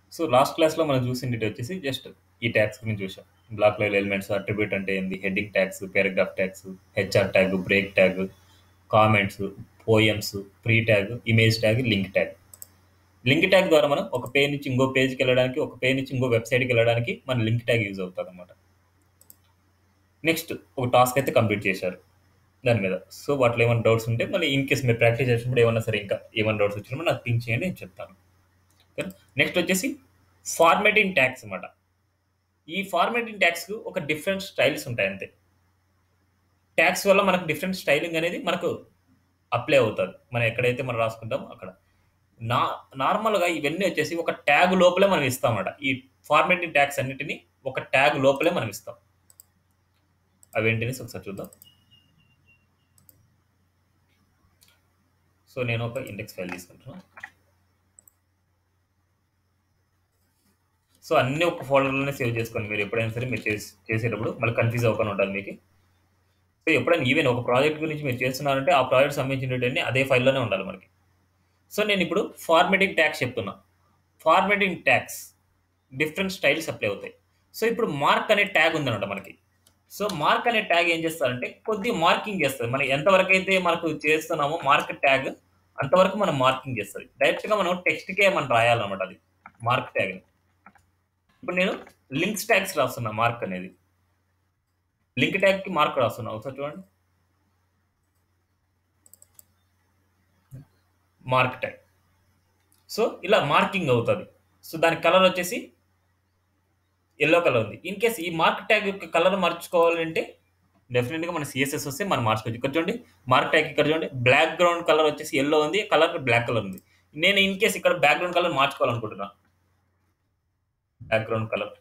So last క్లాస్లో మనం చూసింది వచ్చేసి జస్ట్ ఈ ట్యాగ్స్ గురించి చూసాం బ్లాక్ లెవెల్ ఎలిమెంట్స్ అట్రిబ్యూట్ అంటే ఏంది heading tags paragraph tags HR tag break tag comments poems pre tag image tag link tag link tag ద్వారా మనం ఒక పేజ్ నుంచి ఇంకో పేజ్కి వెళ్ళడానికి ఒక పేజ్ నుంచి ఇంకో వెబ్సైట్కి వెళ్ళడానికి మన లింక్ ట్యాగ్ యూజ్ అవుతుంది అనమాట నెక్స్ట్ ఒక టాస్క్ అయితే కంప్లీట్ చేశారు దాని మీద సో వాటిలో ఏమైనా డౌట్స్ ఉంటే మళ్ళీ ఇన్ కేస్ మీరు ప్రాక్టీస్ చేసినప్పుడు ఏమన్నా సరే ఇంకా ఏమైనా డౌట్స్ వచ్చినప్పుడు నాకు థింక్ చేయండి నేను చెప్తాను నెక్స్ట్ వచ్చేసి ఫార్మేటింగ్ ట్యాగ్స్ అనమాట ఈ ఫార్మేటింగ్ ట్యాగ్స్కి ఒక డిఫరెంట్ స్టైల్స్ ఉంటాయి అంతే ట్యాగ్స్ వల్ల మనకు డిఫరెంట్ స్టైలింగ్ అనేది మనకు అప్లై అవుతుంది మనం ఎక్కడైతే మనం రాసుకుంటామో అక్కడ నా నార్మల్గా ఇవన్నీ వచ్చేసి ఒక ట్యాగ్ లోపలే మనం ఇస్తామన్నమాట ఈ ఫార్మేటింగ్ ట్యాగ్స్ అన్నిటిని ఒక ట్యాగ్ లోపలే మనం ఇస్తాం అవేంటిని ఒకసారి చూద్దాం సో నేను ఒక ఇండెక్స్ ఫైల్ తీసుకుంటున్నాను సో అన్ని ఒక ఫోల్డర్లోనే సేవ్ చేసుకోండి మీరు ఎప్పుడైనా సరే మీరు చేసి చేసేటప్పుడు మళ్ళీ కన్ఫ్యూజ్ అవ్వకుండా ఉంటుంది మీకు సో ఎప్పుడైనా ఈవెన్ ఒక ప్రాజెక్ట్ గురించి మీరు చేస్తున్నారంటే ఆ ప్రాజెక్ట్ సంబంధించినటువంటి అదే ఫైల్లోనే ఉండాలి మనకి సో నేను ఇప్పుడు ఫార్మేటింగ్ ట్యాక్స్ చెప్తున్నా formatting tags different styles apply అవుతాయి సో ఇప్పుడు మార్క్ అనే ట్యాగ్ ఉందన్నమాట మనకి సో మార్క్ అనే ట్యాగ్ ఏం చేస్తారంటే కొద్ది మార్కింగ్ చేస్తుంది మనం ఎంతవరకు అయితే మనకు చేస్తున్నామో మార్క్ ట్యాగ్ అంతవరకు మనం మార్కింగ్ చేస్తుంది డైరెక్ట్గా మనం టెక్స్ట్కే మనం రాయాలన్నమాట అది మార్క్ ట్యాగ్ని ఇప్పుడు నేను లింక్స్ ట్యాగ్స్ రాస్తున్నా మార్క్ అనేది లింక్ ట్యాగ్కి మార్క్ రాస్తున్నా ఒకసారి చూడండి మార్క్ ట్యాగ్ సో ఇలా మార్కింగ్ అవుతుంది సో దాని కలర్ వచ్చేసి ఎల్లో కలర్ ఉంది ఇన్ కేస్ ఈ మార్క్ ట్యాగ్ యొక్క కలర్ మార్చుకోవాలంటే డెఫినెట్గా మన సిఎస్ఎస్ వస్తే మనం మార్చుకోవచ్చు ఇక్కడ చూడండి మార్క్ ట్యాగ్ ఇక్కడ చూడండి బ్లాక్ గ్రౌండ్ కలర్ వచ్చేసి ఎల్లో ఉంది కలర్ బ్లాక్ కలర్ ఉంది నేను ఇన్ కేస్ ఇక్కడ బ్యాక్గ్రౌండ్ కలర్ మార్చుకోవాలనుకుంటున్నా బ్యాక్గ్రౌండ్ కలర్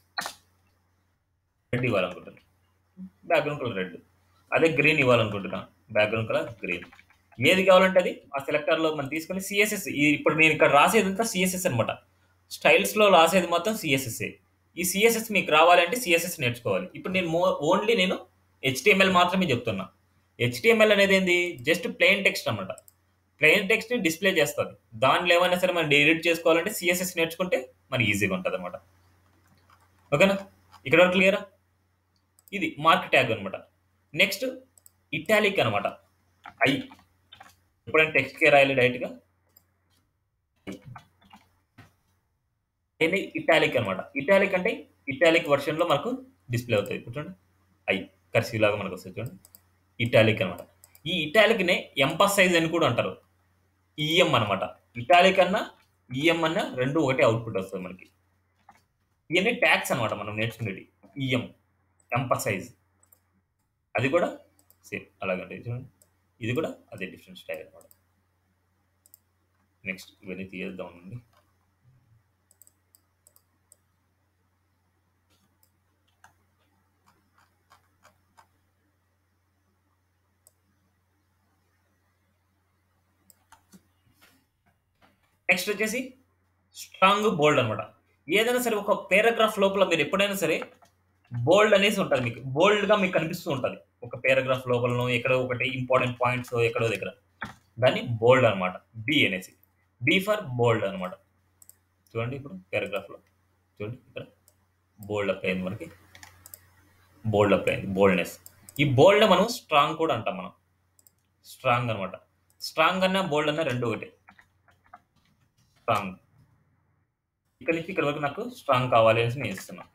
రెడ్ ఇవ్వాలనుకుంటున్నా బ్యాక్గ్రౌండ్ కలర్ రెడ్ అదే గ్రీన్ ఇవ్వాలనుకుంటున్నా బ్యాక్గ్రౌండ్ కలర్ గ్రీన్ ఏది కావాలంటే అది ఆ సెలెక్టర్లో మనం తీసుకొని సిఎస్ఎస్ ఇప్పుడు నేను ఇక్కడ రాసేదంతా సిఎస్ఎస్ అనమాట స్టైల్స్లో రాసేది మొత్తం సిఎస్ఎస్ఏ ఈ సిఎస్ఎస్ మీకు రావాలంటే సిఎస్ఎస్ నేర్చుకోవాలి ఇప్పుడు నేను మో ఓన్లీ నేను హెచ్టిఎంఎల్ మాత్రమే చెప్తున్నా హెచ్టిఎంఎల్ అనేది ఏంది జస్ట్ ప్లెయిన్ టెక్స్ట్ అనమాట ప్లెయిన్ టెక్స్ట్ని డిస్ప్లే చేస్తుంది దానిలో ఏమైనా సరే మనం ఎడిట్ చేసుకోవాలంటే సిఎస్ఎస్ నేర్చుకుంటే మనకి ఈజీగా ఉంటుంది అనమాట ఓకేనా ఇక్కడ వరకు క్లియరా ఇది మార్క్ ట్యాగ్ అనమాట నెక్స్ట్ ఇటాలిక్ అనమాట ఐ ఎప్పుడైనా టెక్స్ట్కే రాయాలి డైరెక్ట్గా ఇది ఇటాలిక్ అనమాట ఇటాలిక్ అంటే ఇటాలిక్ వర్షన్లో మనకు డిస్ప్లే అవుతుంది చూడండి ఐ కర్సీ లాగా మనకు వస్తుంది చూడండి ఇటాలిక్ అనమాట ఈ ఇటాలిక్నే ఎంపసైజ్ అని కూడా అంటారు ఈఎం అనమాట ఇటాలిక్ అన్న ఈఎం అన్న రెండు ఒకటే అవుట్పుట్ వస్తుంది మనకి ఇవన్నీ ట్యాక్స్ అనమాట మనం నేర్చుకునేది ఈఎం ఎంపసైజ్ అది కూడా సేమ్ అలాగంటే చూడండి ఇది కూడా అదే డిఫరెంట్ స్టైల్ అనమాట నెక్స్ట్ ఇవన్నీ తీయేద్దాం అండి నెక్స్ట్ వచ్చేసి స్ట్రాంగ్ బోల్డ్ అనమాట ఏదైనా సరే ఒక పారాగ్రాఫ్ లోపల మీరు ఎప్పుడైనా సరే బోల్డ్ అనేసి ఉంటుంది మీకు బోల్డ్గా మీకు కనిపిస్తూ ఉంటుంది ఒక పారాగ్రాఫ్ లోపలను ఎక్కడో ఒకటి ఇంపార్టెంట్ పాయింట్స్ ఎక్కడో దగ్గర దాన్ని బోల్డ్ అనమాట బి అనేసి బి ఫర్ బోల్డ్ అనమాట చూడండి ఇప్పుడు పారాగ్రాఫ్లో చూడండి ఇక్కడ బోల్డ్ అప్లై అయింది మనకి బోల్డ్ అప్లై అయింది బోల్డ్నెస్ ఈ బోల్డ్ మనం స్ట్రాంగ్ కూడా అంటాం మనం స్ట్రాంగ్ అనమాట స్ట్రాంగ్ అన్న బోల్డ్ అన్న రెండు ఒకటే స్ట్రాంగ్ ఇక్కడ నుంచి ఇక్కడ వరకు నాకు స్ట్రాంగ్ కావాలి అని నేను ఇస్తున్నాను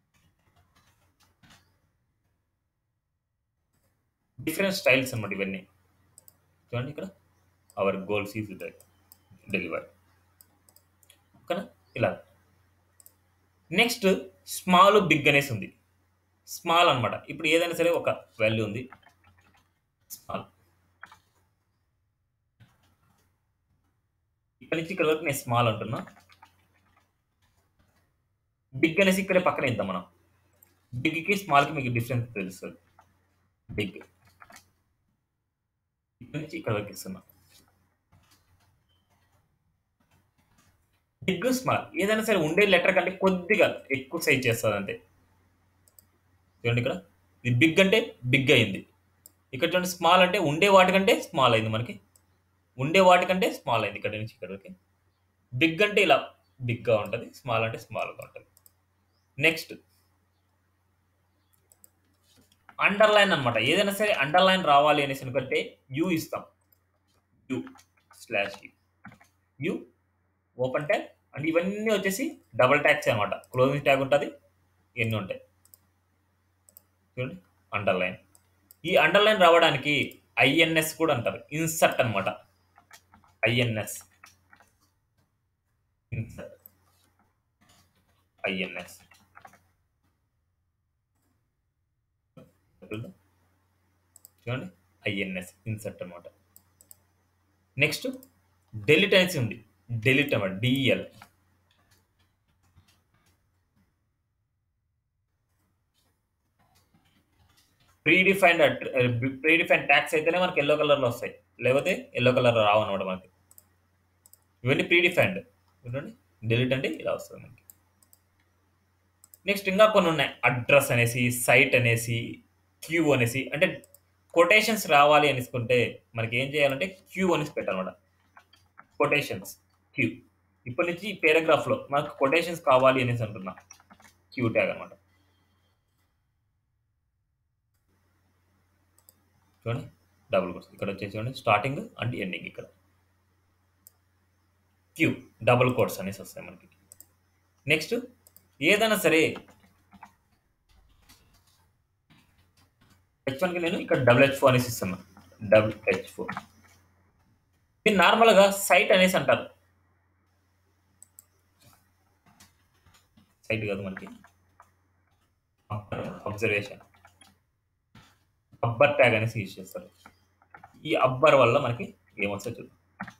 డిఫరెంట్ స్టైల్స్ అనమాట ఇవన్నీ చూడండి ఇక్కడ అవర్ గోల్స్ ఈజ్ డెలివర్ ఓకేనా ఇలా నెక్స్ట్ స్మాల్ బిగ్ అనేసి ఉంది స్మాల్ అనమాట ఇప్పుడు ఏదైనా సరే ఒక వాల్యూ ఉంది స్మాల్ ఇక్కడ నుంచి ఇక్కడ వరకు నేను స్మాల్ అంటున్నా బిగ్ అనేసి ఇక్కడే పక్కన ఇద్దాం మనం బిగ్కి స్మాల్కి మీకు డిఫరెన్స్ తెలుస్తుంది బిగ్ ఇక్కడ నుంచి ఇక్కడ వరకు ఇస్తున్నా బిగ్ స్మాల్ ఏదైనా సరే ఉండే లెటర్ కంటే కొద్దిగా ఎక్కువ సైజ్ చేస్తుంది అంతే చూడండి ఇక్కడ ఇది బిగ్ అంటే బిగ్ అయింది ఇక్కడ చూడండి స్మాల్ అంటే ఉండే వాటికంటే స్మాల్ అయింది మనకి ఉండే వాటికంటే స్మాల్ అయింది ఇక్కడ నుంచి ఇక్కడికి బిగ్ అంటే ఇలా బిగ్గా ఉంటుంది స్మాల్ అంటే స్మాల్గా ఉంటుంది నెక్స్ట్ అండర్లైన్ అనమాట ఏదైనా సరే అండర్లైన్ రావాలి అనేసి అనుకుంటే యూ ఇస్తాం U slash U U open tag and ఇవన్నీ వచ్చేసి డబుల్ ట్యాగ్స్ అనమాట క్లోజింగ్ ట్యాగ్ ఉంటుంది ఎన్ని ఉంటాయి చూడండి అండర్లైన్ ఈ అండర్లైన్ రావడానికి ఐఎన్ఎస్ కూడా అంటారు ఇన్సర్ట్ అనమాట ఐఎన్ఎస్ ఇన్సర్ట్ ఐఎన్ఎస్ చూడండి ఐఎన్ఎస్ ఇన్సర్ట్ అనమాట నెక్స్ట్ డెలిట్ అనేసి ఉంది డెలిట్ అనమాట డిఎల్ ప్రీడిఫైన్డ్ ప్రీడిఫైన్డ్ ట్యాక్స్ అయితేనే మనకి ఎల్లో కలర్లో వస్తాయి లేకపోతే ఎల్లో కలర్ రావు అనమాట మనకి ఇవన్నీ ప్రీడిఫైన్డ్ చూడండి డెలిట్ అంటే ఇలా వస్తుంది మనకి నెక్స్ట్ ఇంకా కొన్ని ఉన్నాయి అడ్రస్ అనేసి సైట్ అనేసి క్యూ అనేసి అంటే కొటేషన్స్ రావాలి అనేసుకుంటే మనకి ఏం చేయాలంటే క్యూ అనేసి పెట్టాలన్నమాట కొటేషన్స్ క్యూ ఇప్పటి నుంచి ఈ పేరాగ్రాఫ్లో మనకు కొటేషన్స్ కావాలి అనేసి అంటున్నా క్యూ ట్యాగ్ అనమాట చూడండి డబుల్ కోర్స్ ఇక్కడ వచ్చేసి చూడండి స్టార్టింగ్ అండ్ ఎండింగ్ ఇక్కడ క్యూ డబుల్ కోట్స్ అనేసి వస్తాయి మనకి నెక్స్ట్ ఏదైనా సరే హెచ్ వన్కి నేను ఇక్కడ డబుల్ హెచ్ ఫోర్ అనేసి ఇస్తున్నా డబుల్ హెచ్ ఫోర్ ఇది నార్మల్గా సైట్ అనేసి అంటారు సైట్ కాదు మనకి అబ్జర్వేషన్ అబ్బర్ ట్యాగ్ అనేసి యూజ్ చేస్తారు ఈ అబ్బర్ వల్ల మనకి ఏమొస్తా చూద్దాం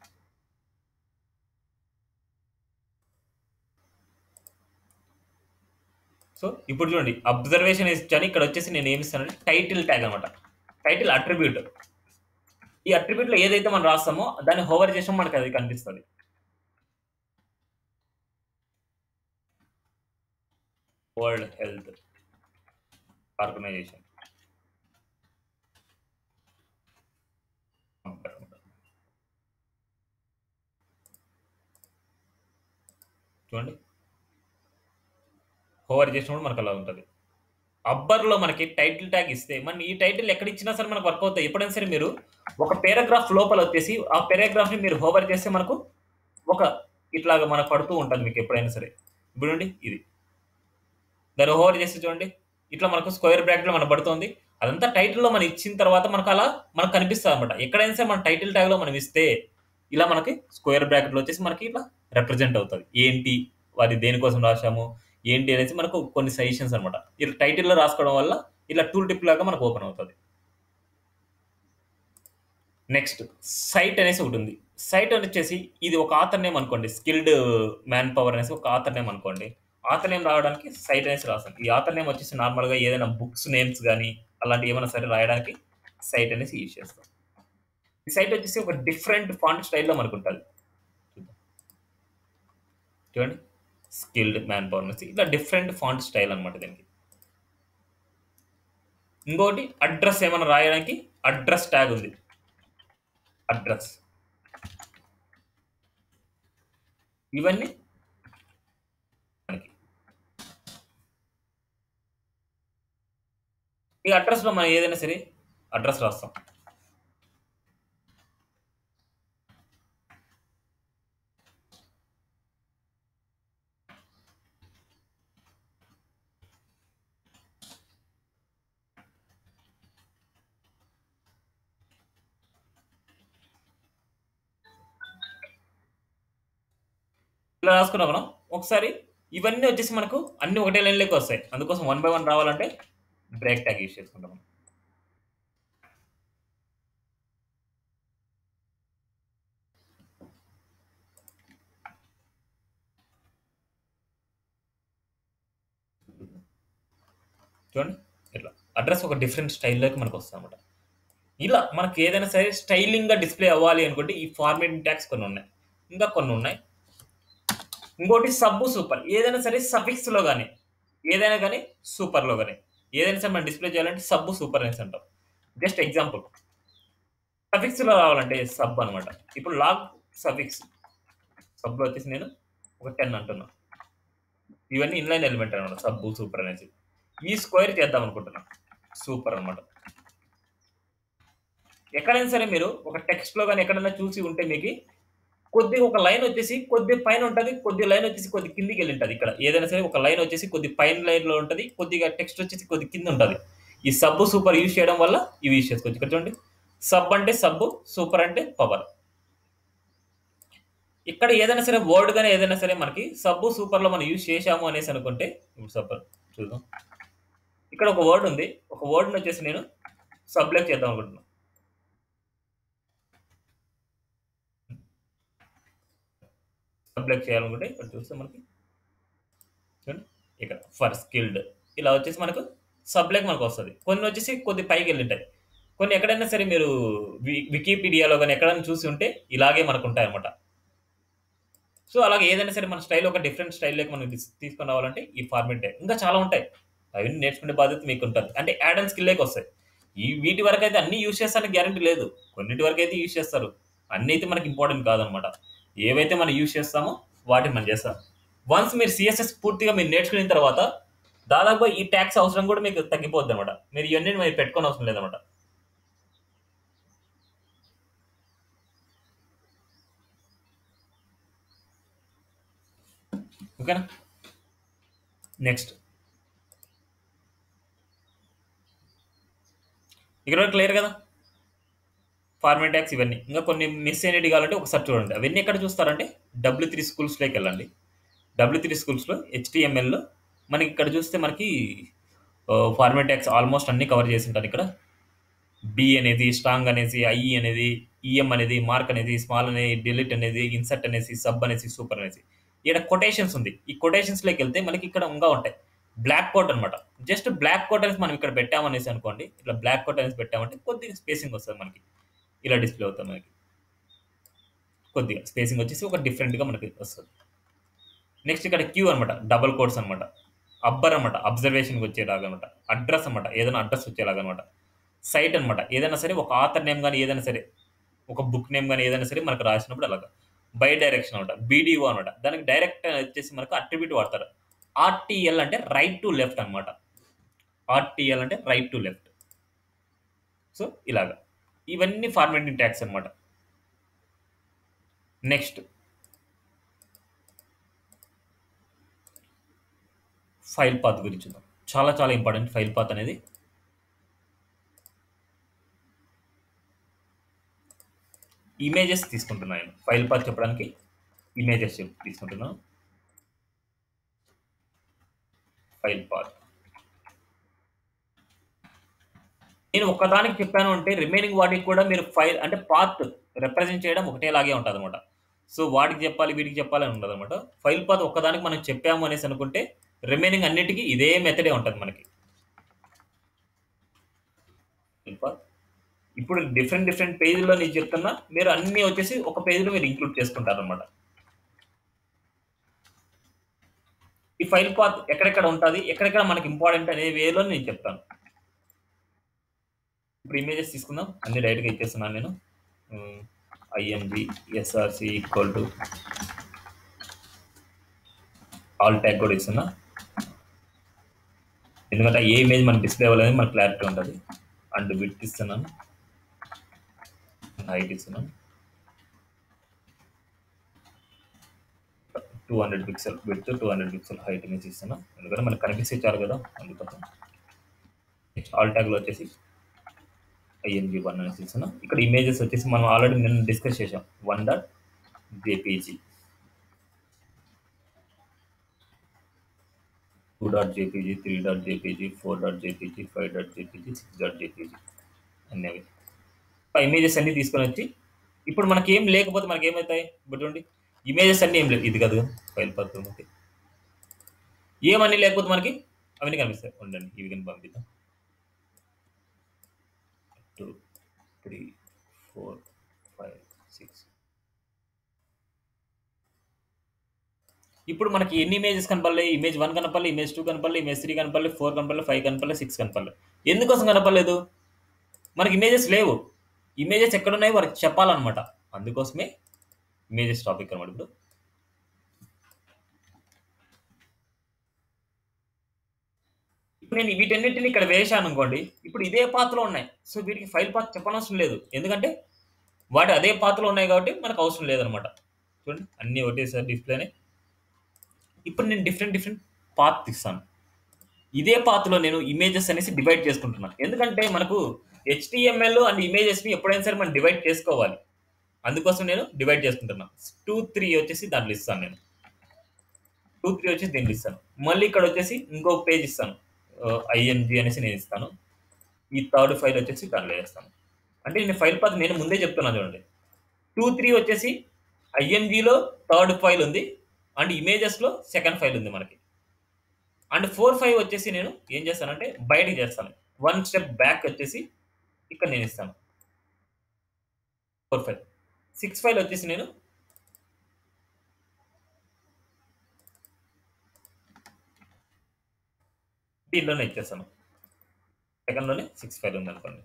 సో ఇప్పుడు చూడండి అబ్జర్వేషన్ ఇచ్చాను ఇక్కడ వచ్చేసి నేను ఏమి ఇస్తానంటే టైటిల్ ట్యాగ్ అనమాట టైటిల్ అట్రిబ్యూట్ ఈ అట్రిబ్యూట్లో ఏదైతే మనం రాస్తామో దాన్ని హోవర్ చేసామో మనకి అది కనిపిస్తుంది వరల్డ్ హెల్త్ ఆర్గనైజేషన్ చూడండి హోవర్ చేసినప్పుడు మనకు అలా ఉంటుంది అబ్బర్లో మనకి టైటిల్ ట్యాగ్ ఇస్తే మన ఈ టైటిల్ ఎక్కడ ఇచ్చినా సరే మనకు వర్క్ అవుతాయి ఎప్పుడైనా సరే మీరు ఒక పారాగ్రాఫ్ లోపల వచ్చేసి ఆ పారాగ్రాఫ్ని మీరు హోవర్ చేస్తే మనకు ఒక ఇట్లాగా మనకు పడుతూ ఉంటుంది మీకు ఎప్పుడైనా సరే ఇప్పుడు ఇది దాన్ని హోవర్ చేస్తే చూడండి ఇట్లా మనకు స్క్వేర్ బ్రాకెట్లో మనకు పడుతుంది అదంతా టైటిల్లో మనం ఇచ్చిన తర్వాత మనకు అలా మనకు కనిపిస్తుంది అనమాట ఎక్కడైనా సరే మన టైటిల్ ట్యాగ్లో మనం ఇస్తే ఇలా మనకి స్క్వేర్ బ్రాకెట్లో వచ్చేసి మనకి ఇట్లా రిప్రజెంట్ అవుతుంది ఏంటి వారి దేనికోసం రాశాము ఏంటి అనేసి మనకు కొన్ని సజెషన్స్ అనమాట ఇలా టైటిల్లో రాసుకోవడం వల్ల ఇలా టూల్ టిప్ లాగా మనకు ఓపెన్ అవుతుంది నెక్స్ట్ సైట్ అనేసి ఒకటి ఉంది సైట్ అని వచ్చేసి ఇది ఒక ఆథర్ నేమ్ అనుకోండి స్కిల్డ్ మ్యాన్ పవర్ అనేసి ఒక ఆథర్ నేమ్ అనుకోండి ఆథర్ నేమ్ రావడానికి సైట్ అనేసి రాస్తాం ఈ ఆథర్ నేమ్ వచ్చేసి నార్మల్గా ఏదైనా బుక్స్ నేమ్స్ కానీ అలాంటి ఏమైనా సరే రాయడానికి సైట్ అనేసి యూజ్ చేస్తాం ఈ సైట్ వచ్చేసి ఒక డిఫరెంట్ ఫాంట్ స్టైల్లో మనకు ఉంటుంది చూడండి స్కిల్డ్ మ్యాన్ పవర్ అనేసి ఇట్లా డిఫరెంట్ ఫాంట్ స్టైల్ అనమాట దీనికి ఇంకోటి అడ్రస్ ఏమైనా రాయడానికి అడ్రస్ ట్యాగ్ ఉంది అడ్రస్ ఇవన్నీ మనకి ఈ అడ్రస్లో మనం ఏదైనా సరే అడ్రస్ రాస్తాం ఇలా రాసుకున్నాం మనం ఒకసారి ఇవన్నీ వచ్చేసి మనకు అన్ని ఒకటే లైన్లోకి వస్తాయి అందుకోసం వన్ బై వన్ రావాలంటే బ్రేక్ ట్యాగ్ యూజ్ చేసుకుంటాం మనం చూడండి ఇట్లా అడ్రస్ ఒక డిఫరెంట్ స్టైల్లోకి మనకు వస్తుంది అనమాట ఇలా మనకి ఏదైనా సరే స్టైలింగ్గా డిస్ప్లే అవ్వాలి అనుకుంటే ఈ ఫార్మేటింగ్ ట్యాగ్స్ కొన్ని ఉన్నాయి ఇంకా కొన్ని ఉన్నాయి ఇంకోటి సబ్బు సూపర్ ఏదైనా సరే సఫిక్స్లో కానీ ఏదైనా కానీ సూపర్లో కానీ ఏదైనా సరే మనం డిస్ప్లే చేయాలంటే సబ్బు సూపర్ అనేసి అంటాం జస్ట్ ఎగ్జాంపుల్ సఫిక్స్లో రావాలంటే సబ్ అనమాట ఇప్పుడు లాగ్ సఫిక్స్ సబ్లో వచ్చేసి నేను ఒక టెన్ అంటున్నా ఇవన్నీ ఇన్లైన్ ఎలిమెంట్ అనమాట సబ్బు సూపర్ అనేసి ఈ స్క్వేర్ చేద్దాం అనుకుంటున్నా సూపర్ అనమాట ఎక్కడైనా సరే మీరు ఒక టెక్స్ట్ లో కానీ ఎక్కడైనా చూసి ఉంటే మీకు కొద్ది ఒక లైన్ వచ్చేసి కొద్ది పైన ఉంటుంది కొద్ది లైన్ వచ్చేసి కొద్ది కిందికి వెళ్ళి ఉంటుంది ఇక్కడ ఏదైనా సరే ఒక లైన్ వచ్చేసి కొద్ది పైన లైన్ లో ఉంటుంది కొద్దిగా టెక్స్ట్ వచ్చేసి కొద్ది కింద ఉంటుంది ఈ సబ్బు సూపర్ యూజ్ చేయడం వల్ల ఇవి యూజ్ చేసుకోవచ్చు ఇక్కడ చూడండి సబ్ అంటే సబ్బు సూపర్ అంటే పవర్ ఇక్కడ ఏదైనా సరే వర్డ్ గానే ఏదైనా సరే మనకి సబ్బు సూపర్ లో మనం యూజ్ చేశాము అనేసి అనుకుంటే ఇప్పుడు సబ్బర్ చూద్దాం ఇక్కడ ఒక వర్డ్ ఉంది ఒక వర్డ్ వచ్చేసి నేను సబ్లెక్ట్ చేద్దాం అనుకుంటున్నాను సబ్లెక్ట్ చేయాలనుకుంటే ఇక్కడ చూస్తే మనకి చూడండి ఇక్కడ ఫర్ స్కిల్డ్ ఇలా వచ్చేసి మనకు సబ్లెక్ట్ మనకు వస్తుంది కొన్ని వచ్చేసి కొద్ది పైకి వెళ్ళింటాయి కొన్ని ఎక్కడైనా సరే మీరు వి- వికీపీడియాలో కానీ ఎక్కడైనా చూసి ఉంటే ఇలాగే మనకు ఉంటాయి అనమాట సో అలాగే ఏదైనా సరే మన స్టైల్ ఒక డిఫరెంట్ స్టైల్లోకి మనం తీస్- తీసుకొని రావాలంటే ఈ ఫార్మేట్ ఇంకా చాలా ఉంటాయి అవన్నీ నేర్చుకునే బాధ్యత మీకు ఉంటుంది అంటే యాడ్ అండ్ స్కిల్లోకి వస్తాయి ఈ వీటి వరకు అయితే అన్ని యూజ్ చేస్తానికి గ్యారంటీ లేదు కొన్నిటి వరకు అయితే యూజ్ చేస్తారు అన్ని అయితే మనకి ఇంపార్టెంట్ కాదనమాట ఏవైతే మనం యూజ్ చేస్తామో వాటిని మనం చేస్తాం వన్స్ మీరు సిఎస్ఎస్ పూర్తిగా మీరు నేర్చుకున్న తర్వాత దాదాపుగా ఈ ట్యాక్స్ అవసరం కూడా మీకు తగ్గిపోద్ది అనమాట మీరు ఇవన్నీ మీరు పెట్టుకోని అవసరం లేదన్నమాట ఓకేనా నెక్స్ట్ ఇక్కడ క్లియర్ కదా ఫార్మేట్ ట్యాక్స్ ఇవన్నీ ఇంకా కొన్ని మిస్ అయినవి కావాలంటే ఒకసారి చూడండి అవన్నీ ఎక్కడ చూస్తారంటే డబ్ల్యూ త్రీ స్కూల్స్లోకి వెళ్ళండి డబ్ల్యూ త్రీ స్కూల్స్లో హెచ్టిఎంఎల్లో మనకి ఇక్కడ చూస్తే మనకి ఫార్మేట్ ట్యాక్స్ ఆల్మోస్ట్ అన్ని కవర్ చేసి ఉంటారు ఇక్కడ బి అనేది స్ట్రాంగ్ అనేసి ఐఈ అనేది ఈఎం అనేది మార్క్ అనేది స్మాల్ అనేది డిలీట్ అనేది ఇన్సర్ట్ అనేసి సబ్ అనేసి సూపర్ అనేసి ఇక్కడ కొటేషన్స్ ఉంది ఈ కొటేషన్స్ లోకి వెళ్తే మనకి ఇక్కడ ఇంకా ఉంటాయి బ్లాక్ కోట్ అనమాట జస్ట్ బ్లాక్ కోట్ అనేసి మనం ఇక్కడ పెట్టామనేసి అనుకోండి ఇట్లా బ్లాక్ కోట్ అనేసి పెట్టామంటే కొద్దిగా స్పేసింగ్ వస్తుంది మనకి ఇలా డిస్ప్లే అవుతుంది మనకి కొద్దిగా స్పేసింగ్ వచ్చేసి ఒక different గా మనకి వస్తుంది నెక్స్ట్ ఇక్కడ క్యూ అనమాట డబల్ కోడ్స్ అనమాట అబ్బర్ అనమాట అబ్జర్వేషన్కి వచ్చేలాగా అనమాట అడ్రస్ అనమాట ఏదైనా అడ్రస్ వచ్చేలాగా అనమాట సైట్ అనమాట ఏదైనా సరే ఒక ఆథర్ నేమ్ కానీ ఏదైనా సరే ఒక బుక్ నేమ్ కానీ ఏదైనా సరే మనకు రాసినప్పుడు అలాగా బై డైరెక్షన్ అనమాట బీడీఓ అనమాట దానికి డైరెక్ట్ వచ్చేసి మనకు అట్రిబ్యూట్ వాడతారు ఆర్టీఎల్ అంటే రైట్ టు లెఫ్ట్ అనమాట ఆర్టీఎల్ అంటే రైట్ టు లెఫ్ట్ సో ఇలాగా ఇవన్నీ ఫార్మేటింగ్ ట్యాక్స్ అనమాట నెక్స్ట్ ఫైల్ పాత్ గురించి చూద్దాం చాలా చాలా ఇంపార్టెంట్ ఫైల్ పాత్ అనేది ఇమేజెస్ తీసుకుంటున్నాను ఫైల్ పాత్ చెప్పడానికి ఇమేజెస్ తీసుకుంటున్నాను ఫైల్ పాత్ నేను ఒక్కదానికి చెప్పాను అంటే రిమైనింగ్ వాటికి కూడా మీరు ఫైల్ అంటే పాత్ రిప్రజెంట్ చేయడం ఒకటేలాగే ఉంటుంది అనమాట సో వాటికి చెప్పాలి వీటికి చెప్పాలి అని ఉండదు అనమాట ఫైల్ పాత్ ఒక్కదానికి మనం చెప్పాము అనేసి అనుకుంటే రిమైనింగ్ అన్నిటికీ ఇదే మెథడే ఉంటుంది మనకి ఫైల్ పాత్ ఇప్పుడు డిఫరెంట్ డిఫరెంట్ పేజీలో నేను చెప్తున్నా మీరు అన్ని వచ్చేసి ఒక పేజీలో మీరు ఇంక్లూడ్ చేసుకుంటారు అనమాట ఈ ఫైల్ పాత్ ఎక్కడెక్కడ ఉంటుంది ఎక్కడెక్కడ మనకి ఇంపార్టెంట్ అనే వేలో నేను చెప్తాను ఇప్పుడు ఇమేజెస్ తీసుకుందాం అన్ని డైరెక్ట్గా ఇచ్చేస్తున్నాను నేను IMG SRC equal to alt tag కూడా ఇస్తున్నా ఎందుకంటే ఏ ఇమేజ్ మన డిస్ప్లే అవ్వలేదు మనకు క్లారిటీ ఉంటుంది అండ్ విత్ ఇస్తున్నాను హైట్ ఇస్తున్నాను two hundred pixel width two hundred pixel height image ఇస్తున్నా ఎందుకంటే మనకు కనిపిస్తే చాలు కదా అందుకోసం ఆల్ ట్యాగ్లో వచ్చేసి ఐఎన్జి వన్ అనేసి ఇస్తున్నా ఇక్కడ ఇమేజెస్ వచ్చేసి మనం ఆల్రెడీ నిన్న డిస్కస్ చేసాం one dot JPG two dot JPG three dot JPG four dot JPG five dot JPG six dot JPG అనేవి ఆ ఇమేజెస్ అన్ని తీసుకొని వచ్చి ఇప్పుడు మనకి ఏం లేకపోతే మనకి ఏమవుతాయి ఇప్పుడు చూడండి ఇమేజెస్ అన్ని ఏం లేవు ఇది కాదు ఫైల్ పద్ధతి ఏమన్నీ లేకపోతే మనకి అవన్నీ కనిపిస్తాయి ఉండండి ఇవి కానీ పంపిద్దాం two three four five six ఇప్పుడు మనకి ఎన్ని ఇమేజెస్ కనపడలే ఇమేజ్ వన్ కనపడలే ఇమేజ్ టూ కనపడలే ఇమేజ్ త్రీ కనపడలే ఫోర్ కనపడలే ఫైవ్ కనపడలే సిక్స్ కనపడలే ఎందుకోసం కనపడలేదు మనకి ఇమేజెస్ లేవు ఇమేజెస్ ఎక్కడున్నాయో వారికి చెప్పాలన్నమాట అందుకోసమే ఇమేజెస్ టాపిక్ అనమాట ఇప్పుడు నేను వీటన్నిటిని ఇక్కడ వేశాను అనుకోండి ఇప్పుడు ఇదే పాత్రలో ఉన్నాయి సో వీటికి ఫైల్ పాత్ చెప్పనవసరం లేదు ఎందుకంటే వాటి అదే పాత్రలో ఉన్నాయి కాబట్టి మనకు అవసరం లేదనమాట చూడండి అన్నీ ఒకటేసారి డిస్ప్లేనే ఇప్పుడు నేను డిఫరెంట్ డిఫరెంట్ పాత్ ఇస్తాను ఇదే పాత్రలో నేను ఇమేజెస్ అనేసి డివైడ్ చేసుకుంటున్నాను ఎందుకంటే మనకు హెచ్టిఎంఎల్ అండ్ ఇమేజెస్ని ఎప్పుడైనా సరే మనం డివైడ్ చేసుకోవాలి అందుకోసం నేను డివైడ్ చేసుకుంటున్నాను టూ త్రీ వచ్చేసి దాంట్లో ఇస్తాను నేను టూ త్రీ వచ్చేసి దీంట్లో ఇస్తాను మళ్ళీ ఇక్కడ వచ్చేసి ఇంకో పేజ్ ఇస్తాను ఐఎన్జి అనేసి నేను ఇస్తాను ఈ థర్డ్ ఫైల్ వచ్చేసి దాంట్లో వేస్తాను అంటే నేను ఫైల్ పాత్ నేను ముందే చెప్తున్నాను చూడండి టూ త్రీ వచ్చేసి ఐఎన్జిలో థర్డ్ ఫైల్ ఉంది అండ్ ఇమేజెస్లో సెకండ్ ఫైల్ ఉంది మనకి అండ్ ఫోర్ ఫైవ్ వచ్చేసి నేను ఏం చేస్తానంటే బయటికి చేస్తాను వన్ స్టెప్ బ్యాక్ వచ్చేసి ఇక్కడ నేను ఇస్తాను ఫోర్ ఫైవ్ సిక్స్ ఫైవ్ వచ్చేసి నేను దీనిలోనే ఇచ్చేస్తాను సెకండ్లోనే సిక్స్ ఫైవ్ ఉంది అనుకోండి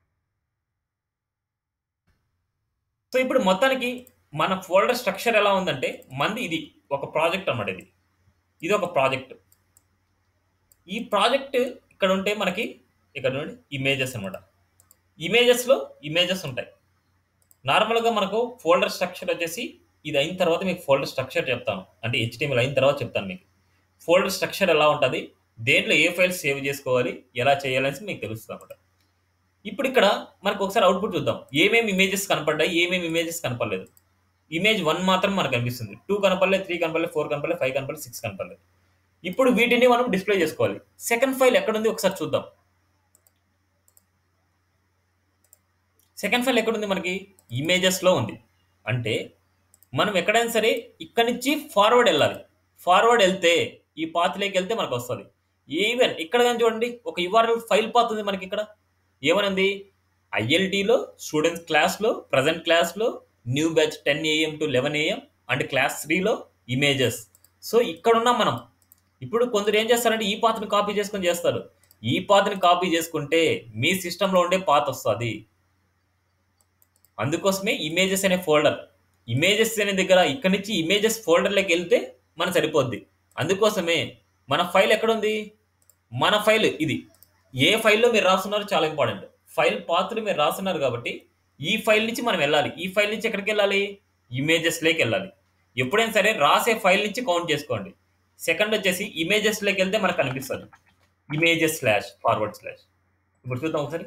సో ఇప్పుడు మొత్తానికి మన ఫోల్డర్ స్ట్రక్చర్ ఎలా ఉందంటే మంది ఇది ఒక ప్రాజెక్ట్ అన్నమాట ఇది ఇది ఒక ప్రాజెక్ట్ ఈ ప్రాజెక్ట్ ఇక్కడ ఉంటే మనకి ఇక్కడ నుండి ఇమేజెస్ అనమాట ఇమేజెస్లో ఇమేజెస్ ఉంటాయి నార్మల్గా మనకు ఫోల్డర్ స్ట్రక్చర్ వచ్చేసి ఇది అయిన తర్వాత మీకు ఫోల్డర్ స్ట్రక్చర్ చెప్తాను అంటే హెచ్టిఎంఎల్ అయిన తర్వాత చెప్తాను మీకు ఫోల్డర్ స్ట్రక్చర్ ఎలా ఉంటుంది దేంట్లో ఏ ఫైల్స్ సేవ్ చేసుకోవాలి ఎలా చేయాలని మీకు తెలుస్తుంది అనమాట ఇప్పుడు ఇక్కడ మనకు ఒకసారి అవుట్పుట్ చూద్దాం ఏమేమి ఇమేజెస్ కనపడ్డాయి ఏమేమి ఇమేజెస్ కనపడలేదు ఇమేజ్ వన్ మాత్రం మనకు కనిపిస్తుంది టూ కనపడలేదు త్రీ కనపడలేదు ఫోర్ కనపడలేదు ఫైవ్ కనపడలేదు సిక్స్ కనపడలేదు ఇప్పుడు వీటిని మనం డిస్ప్లే చేసుకోవాలి సెకండ్ ఫైల్ ఎక్కడుంది ఒకసారి చూద్దాం సెకండ్ ఫైల్ ఎక్కడుంది మనకి ఇమేజెస్లో ఉంది అంటే మనం ఎక్కడైనా సరే ఇక్కడి నుంచి ఫార్వర్డ్ వెళ్ళాలి ఫార్వర్డ్ వెళ్తే ఈ పాత్లోకి వెళ్తే మనకు వస్తుంది ఈవెన్ ఇక్కడ కానీ చూడండి ఒక యుఆర్ఎల్ ఫైల్ పాత్ ఉంది మనకి ఇక్కడ ఏమనుంది ఐఎల్టీలో స్టూడెంట్స్ క్లాస్లో ప్రజెంట్ క్లాస్లో new batch ten AM to eleven AM and class త్రీలో ఇమేజెస్ సో ఇక్కడ ఉన్నాం మనం ఇప్పుడు కొందరు ఏం చేస్తారంటే ఈ పాత్రని కాపీ చేసుకొని చేస్తారు ఈ పాత్రని కాపీ చేసుకుంటే మీ సిస్టంలో ఉండే పాత వస్తుంది అందుకోసమే ఇమేజెస్ అనే ఫోల్డర్ ఇమేజెస్ అనే దగ్గర ఇక్కడ నుంచి ఇమేజెస్ ఫోల్డర్లోకి వెళ్తే మన సరిపోద్ది అందుకోసమే మన ఫైల్ ఎక్కడుంది మన ఫైల్ ఇది ఏ ఫైల్లో మీరు రాస్తున్నారు చాలా ఇంపార్టెంట్ ఫైల్ పాత్రలు మీరు రాస్తున్నారు కాబట్టి ఈ ఫైల్ నుంచి మనం వెళ్ళాలి ఈ ఫైల్ నుంచి ఎక్కడికి వెళ్ళాలి ఇమేజెస్లోకి వెళ్ళాలి ఎప్పుడైనా సరే రాసే ఫైల్ నుంచి కౌంట్ చేసుకోండి సెకండ్ వచ్చేసి ఇమేజెస్లోకి వెళ్తే మనకు కనిపిస్తుంది ఇమేజెస్ స్లాష్ ఫార్వర్డ్ స్లాష్ ఇప్పుడు చూద్దాం ఒకసారి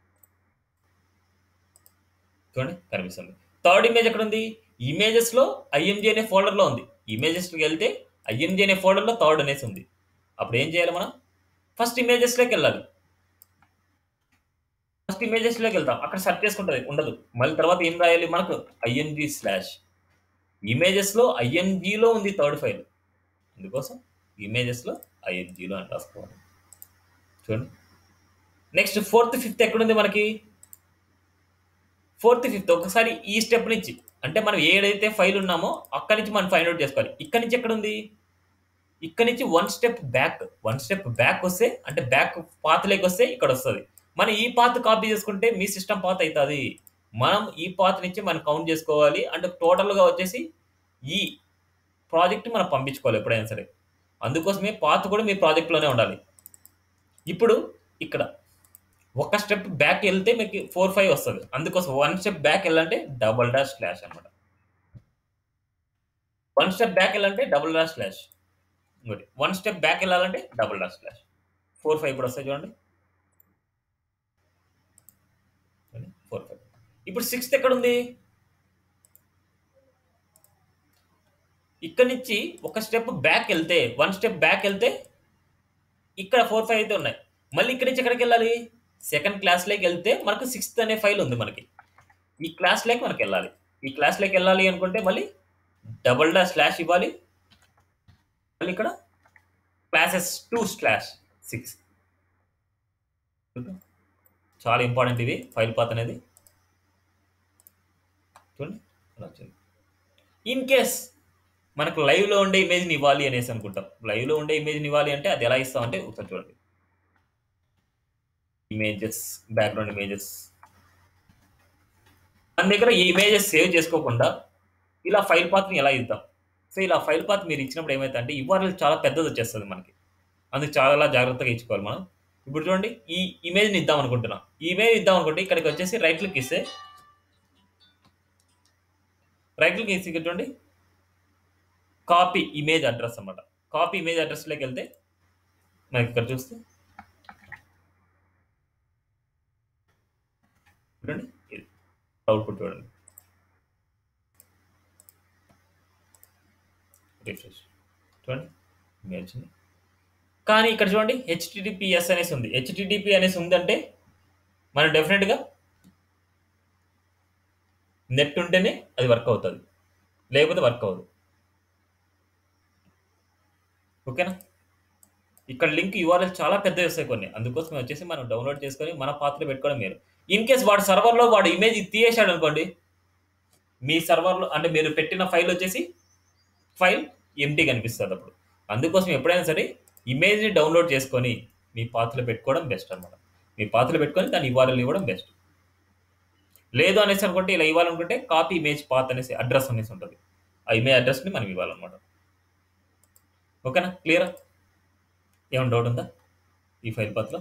చూడండి కనిపిస్తుంది థర్డ్ ఇమేజ్ ఎక్కడ ఉంది ఇమేజెస్లో ఐఎంజీ అనే ఫోల్డర్లో ఉంది ఇమేజెస్కి వెళ్తే ఐఎంజీ అనే ఫోల్డర్లో థర్డ్ అనేసి ఉంది అప్పుడు ఏం చేయాలి మనం ఫస్ట్ ఇమేజెస్లోకి వెళ్ళాలి ఫస్ట్ ఇమేజెస్లోకి వెళ్తాం అక్కడ సెర్చ్ చేసుకుంటుంది ఉండదు మళ్ళీ తర్వాత ఏం రాయాలి మనకు ఐఎన్జీ స్లాష్ ఇమేజెస్లో ఐఎన్జీలో ఉంది థర్డ్ ఫైల్ అందుకోసం ఇమేజెస్లో ఐఎన్జీలో అని రాసుకోవాలి చూడండి నెక్స్ట్ ఫోర్త్ ఫిఫ్త్ ఎక్కడుంది మనకి ఫోర్త్ ఫిఫ్త్ ఒకసారి ఈ స్టెప్ నుంచి అంటే మనం ఏదైతే ఫైల్ ఉన్నామో అక్కడి నుంచి మనం ఫైండ్ అవుట్ చేసుకోవాలి ఇక్కడి నుంచి ఎక్కడ ఉంది ఇక్కడి నుంచి one step back one step back వస్తే అంటే బ్యాక్ పాత్లోకి వస్తే ఇక్కడ వస్తుంది మనం ఈ పాత్ కాపీ చేసుకుంటే మీ సిస్టమ్ పాత్ అవుతుంది మనం ఈ పాత్ నుంచి మనం కౌంట్ చేసుకోవాలి అంటే టోటల్గా వచ్చేసి ఈ ప్రాజెక్ట్ మనం పంపించుకోవాలి ఎప్పుడైనా సరే అందుకోసమే పాత్ కూడా మీ ప్రాజెక్ట్లోనే ఉండాలి ఇప్పుడు ఇక్కడ ఒక స్టెప్ బ్యాక్ వెళ్తే మీకు ఫోర్ ఫైవ్ వస్తుంది అందుకోసం వన్ స్టెప్ బ్యాక్ వెళ్ళాలంటే డబుల్ డాష్ స్లాష్ అనమాట వన్ స్టెప్ బ్యాక్ వెళ్ళాలంటే డబుల్ డాష్ స్లాష్ ఇంకోటి వన్ స్టెప్ బ్యాక్ వెళ్ళాలంటే double dash slash four five ఇప్పుడు వస్తాయి చూడండి ఫోర్ ఫైవ్ ఇప్పుడు సిక్స్త్ ఎక్కడ ఉంది ఇక్కడ నుంచి ఒక స్టెప్ బ్యాక్ వెళ్తే వన్ స్టెప్ బ్యాక్ వెళ్తే ఇక్కడ ఫోర్ ఫైవ్ అయితే ఉన్నాయి మళ్ళీ ఇక్కడి నుంచి ఎక్కడికి వెళ్ళాలి సెకండ్ క్లాస్లోకి వెళ్తే మనకు సిక్స్త్ అనే ఫైల్ ఉంది మనకి ఈ క్లాస్లోకి మనకి వెళ్ళాలి ఈ క్లాస్లోకి వెళ్ళాలి అనుకుంటే మళ్ళీ డబల్ డా స్లాష్ ఇవ్వాలి మళ్ళీ ఇక్కడ క్లాసెస్ టూ స్లాష్ సిక్స్ చాలా ఇంపార్టెంట్ ఇది ఫైల్ పాత్ అనేది చూడండి అలా వచ్చింది ఇన్ కేస్ మనకు లైవ్లో ఉండే ఇమేజ్ని ఇవ్వాలి అనేసి అనుకుంటాం లైవ్లో ఉండే ఇమేజ్ని ఇవ్వాలి అంటే అది ఎలా ఇస్తామంటే ఒకసారి చూడండి ఇమేజెస్ బ్యాక్గ్రౌండ్ ఇమేజెస్ మన దగ్గర ఈ ఇమేజెస్ సేవ్ చేసుకోకుండా ఇలా ఫైల్ పాత్ని ఎలా ఇద్దాం సో ఇలా ఫైల్ పాత్ మీరు ఇచ్చినప్పుడు ఏమైతే అంటే యూఆర్ఎల్ చాలా పెద్దది వచ్చేస్తుంది మనకి అందుకు చాలా జాగ్రత్తగా ఇచ్చుకోవాలి మనం ఇప్పుడు చూడండి ఈ ఇమేజ్ని ఇద్దాం అనుకుంటున్నాం ఈ ఇమేజ్ ఇద్దాం అనుకుంటే ఇక్కడికి వచ్చేసి రైట్ క్లిక్ ఇస్తే రైట్ క్లిక్ ఇస్తే ఇక్కడ చూడండి కాపీ ఇమేజ్ అడ్రస్ అన్నమాట కాపీ ఇమేజ్ అడ్రస్లోకి వెళ్తే మనకి ఇక్కడ చూస్తే చూడండి అవుట్పుట్ చూడండి రిఫ్రెష్ చూడండి ఇమేజ్ వచ్చింది కానీ ఇక్కడ చూడండి హెచ్టిటిపిఎస్ అనేసి ఉంది హెచ్టిటిపి అనేసి ఉందంటే మనం డెఫినెట్గా నెట్ ఉంటేనే అది వర్క్ అవుతుంది లేకపోతే వర్క్ అవ్వదు ఓకేనా ఇక్కడ లింక్ యూఆర్ఎల్ చాలా పెద్ద వస్తాయి కొన్ని అందుకోసం వచ్చేసి మనం డౌన్లోడ్ చేసుకొని మన పాత్ర పెట్టుకోవడం మీరు ఇన్ కేస్ వాడు సర్వర్లో వాడు ఇమేజ్ తీయేశాడు అనుకోండి మీ సర్వర్లో అంటే మీరు పెట్టిన ఫైల్ వచ్చేసి ఫైల్ ఎంటీ కనిపిస్తుంది అప్పుడు అందుకోసం ఎప్పుడైనా సరే ఇమేజ్ని డౌన్లోడ్ చేసుకొని మీ పాత్రలో పెట్టుకోవడం బెస్ట్ అనమాట మీ పాత్రలో పెట్టుకొని దాన్ని ఇవ్వాలని ఇవ్వడం బెస్ట్ లేదు అనేసి అనుకుంటే ఇలా ఇవ్వాలనుకుంటే కాపీ ఇమేజ్ పాత్ అనేసి అడ్రస్ అనేసి ఉంటుంది ఆ ఇమేజ్ అడ్రస్ని మనం ఇవ్వాలన్నమాట ఓకేనా క్లియరా ఏమైనా డౌట్ ఉందా ఈ ఫైల్ పాత్రలో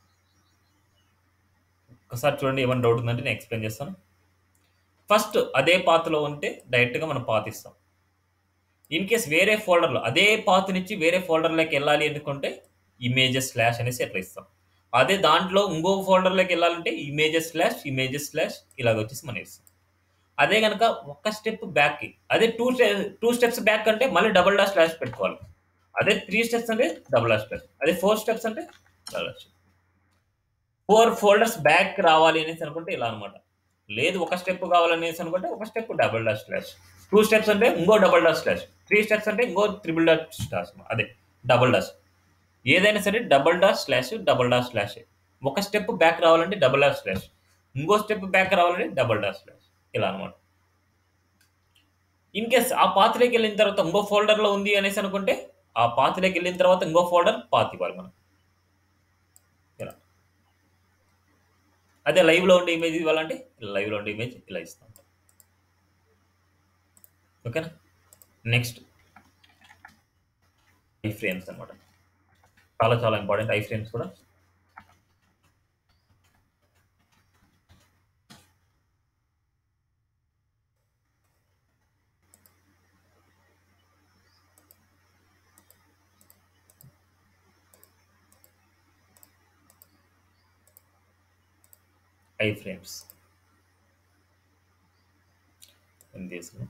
ఒకసారి చూడండి ఏమైనా డౌట్ ఉందంటే నేను ఎక్స్ప్లెయిన్ చేస్తాను ఫస్ట్ అదే పాత్రలో ఉంటే డైరెక్ట్గా మనం పాత్ ఇస్తాం ఇన్ కేస్ వేరే ఫోల్డర్లో అదే పాత్ నుంచి వేరే ఫోల్డర్లోకి వెళ్ళాలి అనుకుంటే ఇమేజెస్ స్లాష్ అనేసి ఎట్లా ఇస్తాం అదే దాంట్లో ఇంకో ఫోల్డర్లోకి వెళ్ళాలంటే ఇమేజెస్ స్లాష్ ఇమేజెస్ స్లాష్ ఇలాగ వచ్చేసి మనం ఇస్తాం అదే కనుక ఒక స్టెప్ బ్యాక్కి అదే టూ టూ స్టెప్స్ బ్యాక్ అంటే మళ్ళీ డబుల్ డాష్ స్లాష్ పెట్టుకోవాలి అదే త్రీ స్టెప్స్ అంటే డబుల్ డాష్ స్లాష్ అదే ఫోర్ స్టెప్స్ అంటే double dash four folders back రావాలి అనేసి అనుకుంటే ఇలా అనమాట లేదు ఒక స్టెప్ కావాలనేసి అనుకుంటే ఒక step double dash slash two steps అంటే ఇంకో double dash slash three steps అంటే ఇంకో త్రిబుల్ డాష్ స్లాష్ అదే డబుల్ డాష్ ఏదైనా సరే double dash slash double dash slash ఒక స్టెప్ బ్యాక్ రావాలంటే డబుల్ డాష్ స్లాష్ ఇంకో స్టెప్ బ్యాక్ రావాలంటే డబుల్ డాష్ స్లాష్ ఇలా అనమాట ఇన్ కేస్ ఆ పాత్రలోకి వెళ్ళిన తర్వాత ఇంకో ఫోల్డర్లో ఉంది అనేసి అనుకుంటే ఆ పాత్రలోకి వెళ్ళిన తర్వాత ఇంకో ఫోల్డర్ పాత్ ఇవ్వాలి మనం ఇలా అదే లైవ్లో ఉండే ఇమేజ్ ఇవ్వాలంటే లైవ్లో ఉండే ఇమేజ్ ఇలా ఇస్తాం ఓకేనా నెక్స్ట్ ఐ ఫ్రేమ్స్ అనమాట చాలా చాలా ఇంపార్టెంట్ ఐ ఫ్రేమ్స్ కూడా ఐ ఫ్రేమ్స్ తీసుకున్నాం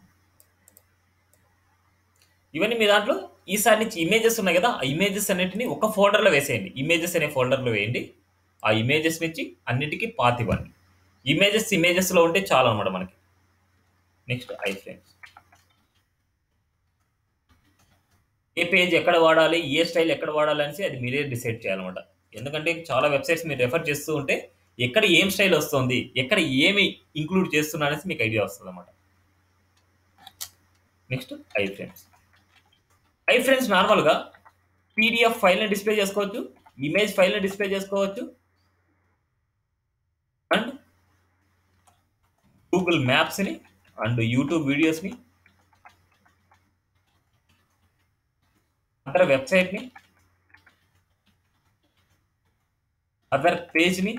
ఇవన్నీ మీ దాంట్లో ఈసారి నుంచి ఇమేజెస్ ఉన్నాయి కదా ఆ ఇమేజెస్ అన్నిటిని ఒక ఫోల్డర్లో వేసేయండి ఇమేజెస్ అనే ఫోల్డర్లో వేయండి ఆ ఇమేజెస్ నుంచి అన్నిటికీ పాత్ ఇవ్వండి ఇమేజెస్ ఇమేజెస్లో ఉంటే చాలా అనమాట మనకి నెక్స్ట్ ఐ ఫ్రేమ్స్ ఏ పేజ్ ఎక్కడ వాడాలి ఏ స్టైల్ ఎక్కడ వాడాలి అనేసి అది మీరే డిసైడ్ చేయాలన్నమాట ఎందుకంటే చాలా వెబ్సైట్స్ మీరు రెఫర్ చేస్తూ ఉంటే ఎక్కడ ఏం స్టైల్ వస్తుంది ఎక్కడ ఏమి ఇంక్లూడ్ చేస్తున్నా అనేసి మీకు ఐడియా వస్తుంది అనమాట next I frames I frames నార్మల్గా పీడిఎఫ్ ఫైల్ని డిస్ప్లే చేసుకోవచ్చు ఇమేజ్ ఫైల్ని డిస్ప్లే చేసుకోవచ్చు అండ్ గూగుల్ మ్యాప్స్ని అండ్ యూట్యూబ్ వీడియోస్ని అదర్ వెబ్సైట్ని అదర్ పేజ్ని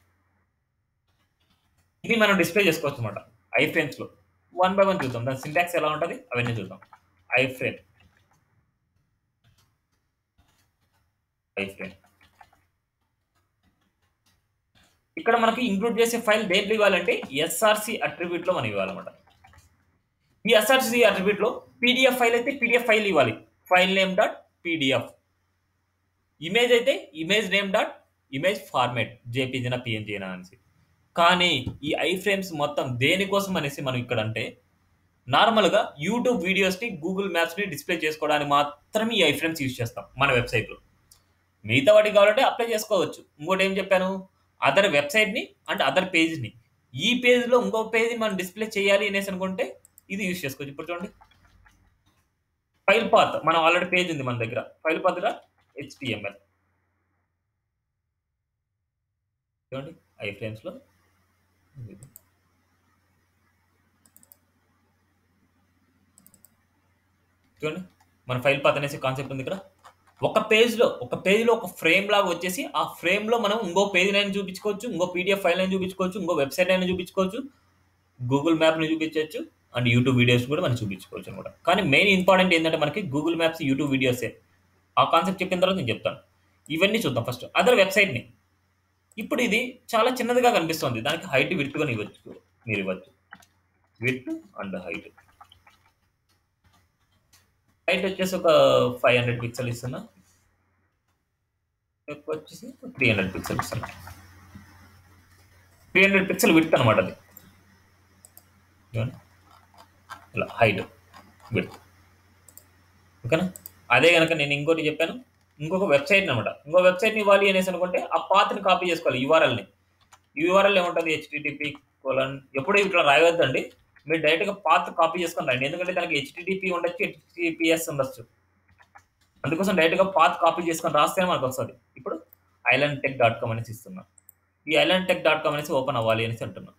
ఇది మనం డిస్ప్లే చేసుకోవచ్చు అనమాట ఐ ఫ్రేమ్స్లో వన్ బై వన్ చూద్దాం దాని సింటాక్స్ ఎలా ఉంటుంది అవన్నీ చూద్దాం ఐ ఫ్రేమ్ ఐ ఫ్రేమ్ ఇక్కడ మనకి ఇంక్లూడ్ చేసే ఫైల్ దేంట్లో ఇవ్వాలంటే ఎస్ఆర్సి అట్రిబ్యూట్లో మనం ఇవ్వాలన్నమాట ఈ ఎస్ఆర్సి అట్రిబ్యూట్లో పీడిఎఫ్ ఫైల్ అయితే పీడిఎఫ్ ఫైల్ ఇవ్వాలి file name dot PDF image అయితే image name dot image format జేపీజీనా పిఎన్జీనా అనేసి కానీ ఈ ఐ ఫ్రేమ్స్ మొత్తం దేనికోసం అనేసి మనం ఇక్కడ అంటే నార్మల్గా యూట్యూబ్ వీడియోస్ని గూగుల్ మ్యాప్స్ని డిస్ప్లే చేసుకోవడానికి మాత్రమే ఈ ఐ ఫ్రేమ్స్ యూజ్ చేస్తాం మన వెబ్సైట్లో మిగతా వాటికి కావాలంటే అప్లై చేసుకోవచ్చు ఇంకోటి ఏం చెప్పాను అదర్ వెబ్సైట్ని అండ్ అదర్ పేజ్ని ఈ పేజ్లో ఇంకో పేజ్ మనం డిస్ప్లే చేయాలి అనేసి అనుకుంటే ఇది యూజ్ చేసుకోవచ్చు ఇప్పుడు చూడండి ఫైల్ పాత్ మనం ఆల్రెడీ పేజ్ ఉంది మన దగ్గర ఫైల్ పాత్ హెచ్టిఎంఎల్ చూడండి ఐ ఫ్రేమ్స్లో చూడండి మన ఫైల్ పాత్ అనేసి కాన్సెప్ట్ ఉంది ఇక్కడ ఒక పేజ్‌లో ఒక పేజ్‌లో ఒక ఫ్రేమ్ లాగా వచ్చేసి, ఆ ఫ్రేమ్‌లో మనం ఇంకో పేజ్‌నైనా చూపించుకోవచ్చు, ఇంకో పీడీఎఫ్ ఫైల్‌నైనా చూపించుకోవచ్చు, ఇంకో వెబ్‌సైట్ అయినా చూపించుకోవచ్చు, గూగుల్ మ్యాప్‌ని చూపించొచ్చు అండ్ యూట్యూబ్ వీడియోస్ కూడా మనం చూపించుకోవచ్చు అనమాట. కానీ మెయిన్ ఇంపార్టెంట్ ఏందంటే మనకి గూగుల్ మ్యాప్స్, యూట్యూబ్ వీడియోసే. ఆ కాన్సెప్ట్ చెప్పిన తర్వాత నేను చెప్తాను. ఇవన్నీ చూద్దాం ఫస్ట్. అదర్ వెబ్‌సైట్‌ని. ఇప్పుడు ఇది చాలా చిన్నదిగా కనిపిస్తుంది. దానికి హైట్, విడ్త్ గాని ఇవ్వచ్చు. మీరు ఇవ్వచ్చు. Width and height. హైట్ వచ్చేసి ఒక 500 పిక్సెల్ ఇస్తున్నా. విడ్త్ వచ్చేసి 300 పిక్సెల్ ఇస్తున్నా. 300 పిక్సెల్ విడ్త్ అనమాట అది. చూడండి. ఇలా హైట్, విడ్త్. ఓకేనా? అదే గనక నేను ఇంకోటి చెప్పాను. ఇంకొక వెబ్‌సైట్‌ని అనమాట. ఇంకో వెబ్‌సైట్‌ని ఇవ్వాలి అనేసి అనుకుంటే ఆ పాత్‌ని కాపీ చేసుకోవాలి యూఆర్ఎల్‌ని. యూఆర్ఎల్ ఏముంటది హెచ్‌టిటిపి కోలన్ ఎప్పుడు ఇట్లా రాయొద్దండి. మీరు డైరెక్ట్‌గా పాత్ కాపీ చేసుకొని రాయండి. ఎందుకంటే దానికి హెచ్‌టిటిపి ఉండొచ్చు, హెచ్‌టిటిపిఎస్ ఉండొచ్చు. అందుకోసం డైరెక్ట్‌గా పాత్ కాపీ చేసుకొని రాస్తేనే మనకొస్తది. ఇప్పుడు ఐలాండ్ టెక్ డాట్ కామ్ అనేసి ఇస్తున్నా. ఈ ఐలాండ్ టెక్ డాట్ కామ్ అనేసి ఓపెన్ అవ్వాలి అనేసి అంటున్నా.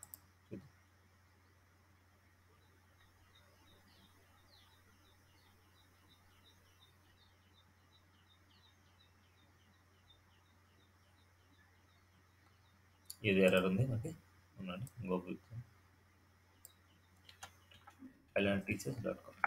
ఇది ఎర్రర్ ఉంది మనకి. ఉండండి. ఇంకొక ఐలాండ్ టీచర్స్ డాట్ కామ్.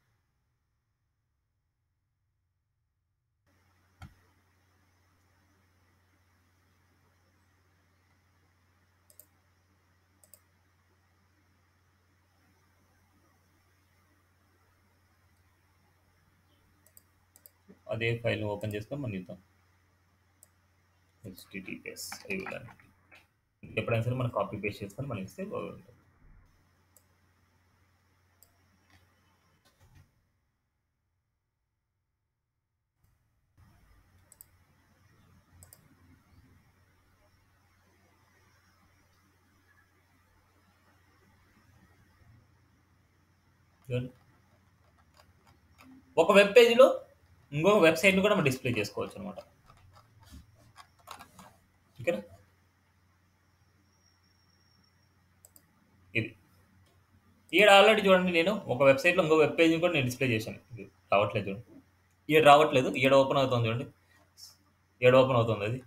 అదే ఫైల్‌ని ఓపెన్ చేసుకొని మనం ఇద్దాం. HTTPS island. ఎప్పుడైనా సరే మనం కాపీ పేస్ట్ చేసుకొని మనం ఇస్తే బాగుంటది. చూడండి. ఒక వెబ్ పేజ్‌లో ఇంకొక వెబ్‌సైట్‌ని కూడా మనం డిస్‌ప్లే చేసుకోవచ్చనమాట. ఓకేనా? ఇది. ఈడ ఆల్రెడీ చూడండి నేను ఒక వెబ్‌సైట్‌లో ఇంకో వెబ్ పేజ్‌ని కూడా నేను డిస్‌ప్లే చేశాను. ఇది రావట్లేదు చూడండి. ఈడ రావట్లేదు. ఈడ ఓపెన్ అవుతుంది చూడండి. ఈడ ఓపెన్ అవుతుంది అది.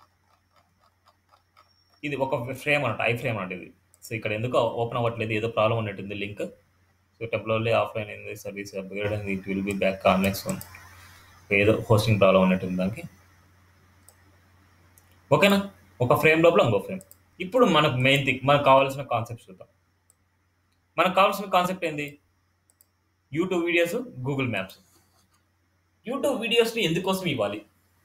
ఇది ఒక ఫ్రేమ్ అన్నమాట. ఐ ఫ్రేమ్ అన్నమాట ఇది. సో ఇక్కడ ఎందుకో ఓపెన్ అవ్వట్లేదు. ఏదో ప్రాబ్లమ్ ఉన్నట్టుంది link. So temporary offline in the service upgrade and it will be back online soon. ఏదో హోస్టింగ్ ప్రాబ్లమ్ ఉన్నట్టుంది దానికి. ఓకేనా? ఒక ఫ్రేమ్ లోపల ఇంకో ఫ్రేమ్. ఇప్పుడు మనకు మెయిన్ థింగ్ మనకు కావాల్సిన కాన్సెప్ట్ చూద్దాం. మనకు కావాల్సిన కాన్సెప్ట్ ఏంది? YouTube videos, Google maps. YouTube వీడియోస్‌ని ఎందుకోసం ఇవ్వాలి?